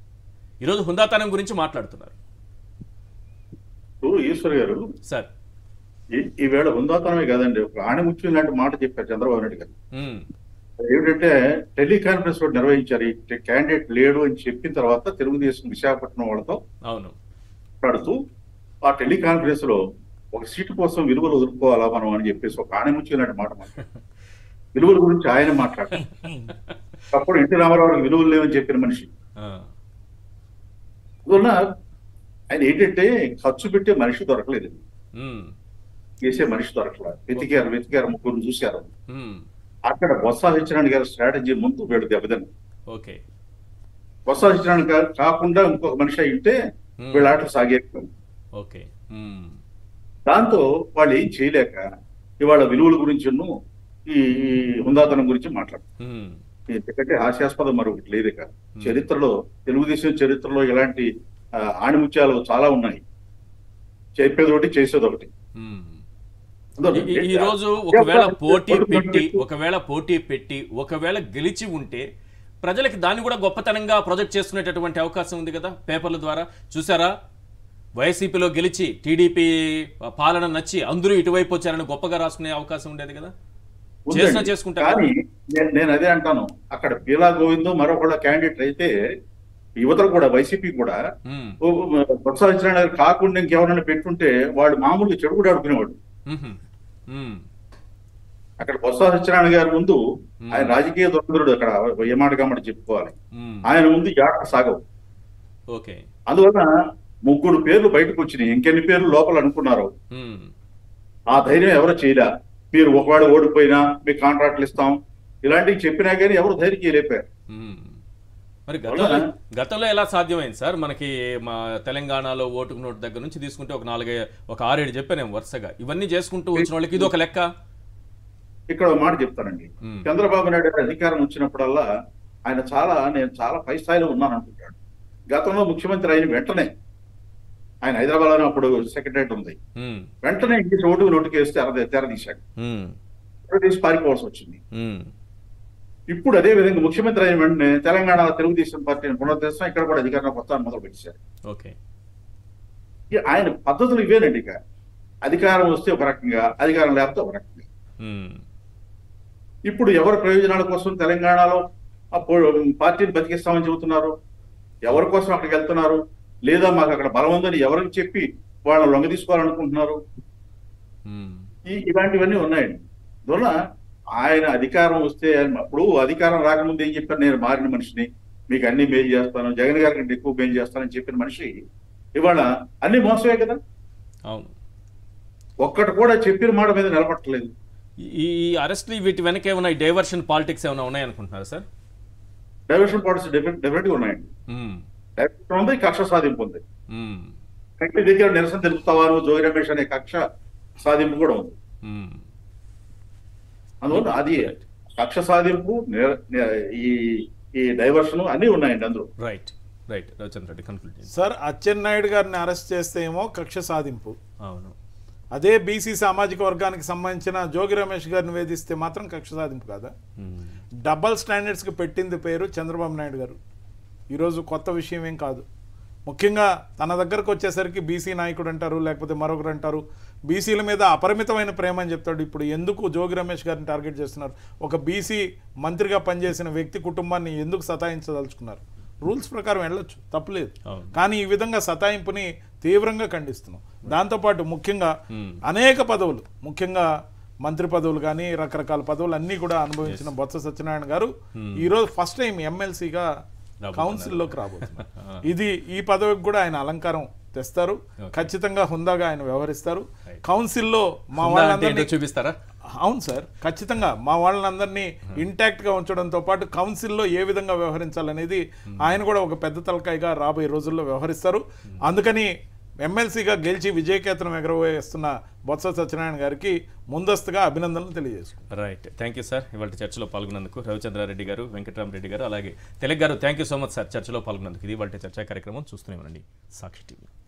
ఈరోజు హుందాతనం గురించి మాట్లాడుతున్నారు ఇప్పుడు ఈశ్వర్ గారు సార్ ఈ- ఈవేళ ఉందాతనమే కాదండి ఒక ఆణిముత్యం లాంటి మాట చెప్పారు చంద్రబాబు నాయుడు గారు ఉమ్, ఏమిటంటే టెలికాన్ఫరెన్స్ కూడా నిర్వహించారు ఈ క్యాండిడేట్ లేడు అని చెప్పిన తర్వాత తెలుగుదేశం విశాఖపట్నం వాళ్ళతో అవును మాట్లాడుతూ ఆ టెలికాన్ఫరెన్స్ లో ఒక సీటు కోసం విలువలు వదులుకోవాలా మనం అని చెప్పేసి ఒక ఆణిముత్యం లాంటి మాట మాట్లాడారు విలువల గురించి ఆయన మాట్లాడారు అప్పుడు ఎన్టీ రామారావు గారికి విలువలు లేవని చెప్పిన మనిషి ఆ, అందువల్ల ఆయన ఏంటంటే ఖర్చు పెట్టే మనిషి దొరకలేదు ఉమ్, చేసే మనిషి దొరకలేదు వెతికారు వెతికారు ముగ్గురు చూశారు ఉమ్, అక్కడ బొత్స సత్యనారాయణ గారి స్ట్రాటజీ ముందు వీడు దెబ్బతిన్నారు ఓకే బొత్స సత్యనారాయణ గారు కాకుండా ఇంకొక మనిషి అయితే Hmm. వీళ్ళ ఆటలు సాగే ఓకే ఉమ్, దాంతో వాళ్ళు ఏం చేయలేక ఇవాళ విలువల గురించి ఈ ఈ హుందాతనం గురించి మాట్లాడుతారు ఉమ్, ఎందుకంటే హాస్యాస్పదం మరొకటి లేదు ఇక చరిత్రలో తెలుగుదేశం చరిత్రలో ఇలాంటి ఆ, ఆణిముత్యాలు చాలా ఉన్నాయి చెప్పేది ఒకటి చేసేది ఒకటి ఉమ్. అందువల్ల ఈ- ఈ- ఈ రోజు ఒకవేళ పోటీ పెట్టి ఒకవేళ పోటీ పెట్టి ఒకవేళ గెలిచి ఉంటే ప్రజలకి దాన్ని కూడా గొప్పతనంగా ప్రొజెక్ట్ చేసుకునేటటువంటి అవకాశం ఉంది కదా పేపర్ల ద్వారా చూసారా వైసీపీలో గెలిచి టీడీపీ పాలన నచ్చి అందరూ ఇటువైపు వచ్చారని గొప్పగా రాసుకునే అవకాశం ఉండేది కదా ఉందండి. చేసినా చేసుకుంటారు కానీ నేను- నేను అదే అంటాను అక్కడ పీలా గోవిందో మరొకళ్ళ క్యాండిడేట్ అయితే యువతలు కూడా వైసీపీ కూడా ఉమ్, ఓ, బొత్స సత్యనారాయణ గారు కాకుండా ఇంకెవరైనా పెట్టుంటే వాడు మామూలుగా చెడు కూడా ఆడుకునేవాడు ఉహుం, ఉమ్, అక్కడ బొత్స సత్యనారాయణ గారి ముందు ఆయన రాజకీయ దొంగరుడు అక్కడ ఏ మాట కామాట చెప్పుకోవాలి ఉమ్, ఆయన ముందు జాగ్రత్త సాగవు ఓకే అందువల్ల ముగ్గురు పేర్లు బయటకు వచ్చినాయి ఇంకెన్ని పేర్లు లోపల అనుకున్నారు ఉమ్, ఆ ధైర్యం ఎవరు చేయలే మీరు ఒకవేళ ఓడిపోయినా మీకు కాంట్రాక్ట్లు ఇస్తాం ఇలాంటివి చెప్పినా కానీ ఎవరు ధైర్యం చేయలేపారు ఉమ్. మరి గతంలో గతంలో ఎలా సాధ్యమైంది సార్ మనకి మా తెలంగాణలో ఓటుకు నోటు దగ్గర నుంచి తీసుకుంటే ఒక నాలుగై ఒక ఆరేడు చెప్పాను వరుసగా ఇవన్నీ చేసుకుంటూ వచ్చిన వాళ్ళకి ఇది ఒక లెక్క ఇక్కడ ఒక మాట చెప్తానండి ఉమ్. చంద్రబాబు నాయుడు గారి అధికారం వచ్చినప్పుడల్లా ఆయన చాలా నేను చాలా పై స్థాయిలో ఉన్నాను అనుకుంటాడు గతంలో ముఖ్యమంత్రి అయిన వెంటనే ఆయన హైదరాబాద్ లో అప్పుడు సెక్రటరేట్ ఉంది ఉమ్, వెంటనే ఇంగ్లీష్ ఓటుకు నోటుకు వేస్తే తెర తెర తీశాడు ఉమ్, తెర తీసి పారిపోవాల్సి వచ్చింది ఉమ్, ఇప్పుడు అదే విధంగా ముఖ్యమంత్రి అయిన వెంటనే తెలంగాణ తెలుగుదేశం పార్టీని పునరుద్ధరిస్తాం ఇక్కడ కూడా అధికారంలోకి వస్తాను మొదలు పెట్టారు ఓకే ఆయన పద్ధతులు ఇవేనండి ఇక అధికారం వస్తే ఒక రకంగా అధికారం లేకపోతే ఒక రకంగా ఉమ్, ఇప్పుడు ఎవరి ప్రయోజనాల కోసం తెలంగాణలో ఆ పో- పార్టీని బతికిస్తామని చెబుతున్నారు ఎవరి కోసం అక్కడికి వెళ్తున్నారు లేదా మాకు అక్కడ బలం ఉందని ఎవరికి చెప్పి వాళ్ళని లొంగ తీసుకోవాలనుకుంటున్నారు మ్మ్. ఈ ఇలాంటివన్నీ ఉన్నాయండి అందువల్ల ఆయన అధికారం వస్తే ఆయన- అప్పుడు అధికారం రాకముందు ఏం చెప్పారు నేను మారిన మనిషిని మీకు అన్ని మేలు చేస్తాను జగన్ గారి కంటే ఎక్కువ మేలు చేస్తానని చెప్పిన మనిషి ఇవాళ అన్ని మోసమే కదా అవును ఒక్కటి కూడా చెప్పిన మాట మీద నిలబట్టలేదు ఈ ఈ అరెస్ట్లు వీటి వెనక ఏమైనా డైవర్షన్ పాలిటిక్స్ ఏమైనా ఉన్నాయనుకుంటున్నారా sir diversion policy definite definite గా ఉన్నాయండి మ్మ్. డైవర్షన్ ఉంది కక్ష సాధింపు ఉంది మ్మ్. వ్యక్తి దగ్గర నిరసన తెలుపుతావా నువ్వు జోగి రమేష్ అనే కక్ష సాధింపు కూడా ఉంది మ్మ్. అందువల్ల అది కక్ష సాధింపు నిర- ని- ఈ ఈ డైవర్షన్ అన్ని ఉన్నాయండి అందులో right right Ravichandra Reddy conclude చేయండి సార్ అచ్చెన్నాయుడు గారిని అరెస్ట్ చేస్తే ఏమో కక్ష సాధింపు అవును అదే బీసీ సామాజిక వర్గానికి సంబంధించిన జోగి రమేష్ గారిని వేధిస్తే మాత్రం కక్ష సాధింపు కాదా మ్మ్. డబల్ స్టాండర్డ్స్కి పెట్టింది పేరు చంద్రబాబు నాయుడు గారు ఈరోజు కొత్త విషయం ఏం కాదు ముఖ్యంగా తన దగ్గరకు వచ్చేసరికి బీసీ నాయకుడు అంటారు లేకపోతే మరొకరు అంటారు బీసీల మీద అపరిమితమైన ప్రేమ అని చెప్తాడు ఇప్పుడు ఎందుకు జోగి రమేష్ గారిని టార్గెట్ చేస్తున్నారు ఒక బీసీ మంత్రిగా పనిచేసిన వ్యక్తి కుటుంబాన్ని ఎందుకు సతాయించదలుచుకున్నారు రూల్స్ ప్రకారం వెళ్ళొచ్చు తప్పులేదు అవును. కానీ ఈ విధంగా సతాయింపుని తీవ్రంగా ఖండిస్తున్నాం దాంతోపాటు ముఖ్యంగా మ్మ్. అనేక పదవులు ముఖ్యంగా మంత్రి పదవులు కానీ రకరకాల పదవులు అన్నీ కూడా అనుభవించిన బొత్స సత్యనారాయణ గారు ఈ రోజు ఫస్ట్ టైం ఎమ్మెల్సీగా రాబోతున్నారు. కౌన్సిల్లోకి రాబోతున్నారు ఇది ఈ పదవికి కూడా ఆయన అలంకారం తెస్తారు ఖచ్చితంగా హుందాగా ఆయన వ్యవహరిస్తారు కౌన్సిల్లో మా ఉందా అంటే వాళ్ళందరినీ ఏంటో చూపిస్తారా అవును సార్ ఖచ్చితంగా మా వాళ్ళందరినీ ఇంటాక్ట్ గా ఉంచడంతో పాటు కౌన్సిల్లో ఏ విధంగా వ్యవహరించాలనేది ఆయన కూడా ఒక పెద్ద తలకాయగా రాబోయే రోజుల్లో వ్యవహరిస్తారు అందుకని ఎమ్మెల్సీగా గెలిచి విజయకేతనం ఎగరవేస్తున్న బొత్స సత్యనారాయణ గారికి ముందస్తుగా అభినందనలు తెలియజేసుకుంటాం రైట్ థ్యాంక్ యూ సార్ ఇవాళ చర్చలో పాల్గొన్నందుకు రవిచంద్రారెడ్డి గారు వెంకటరామరెడ్డి గారు అలాగే తెలగ్ గారు thank you so much sir చర్చలో పాల్గొన్నందుకు ఇది వాళ్ళ చర్చా కార్యక్రమం చూస్తూనే ఉండండి సాక్షి టీవీ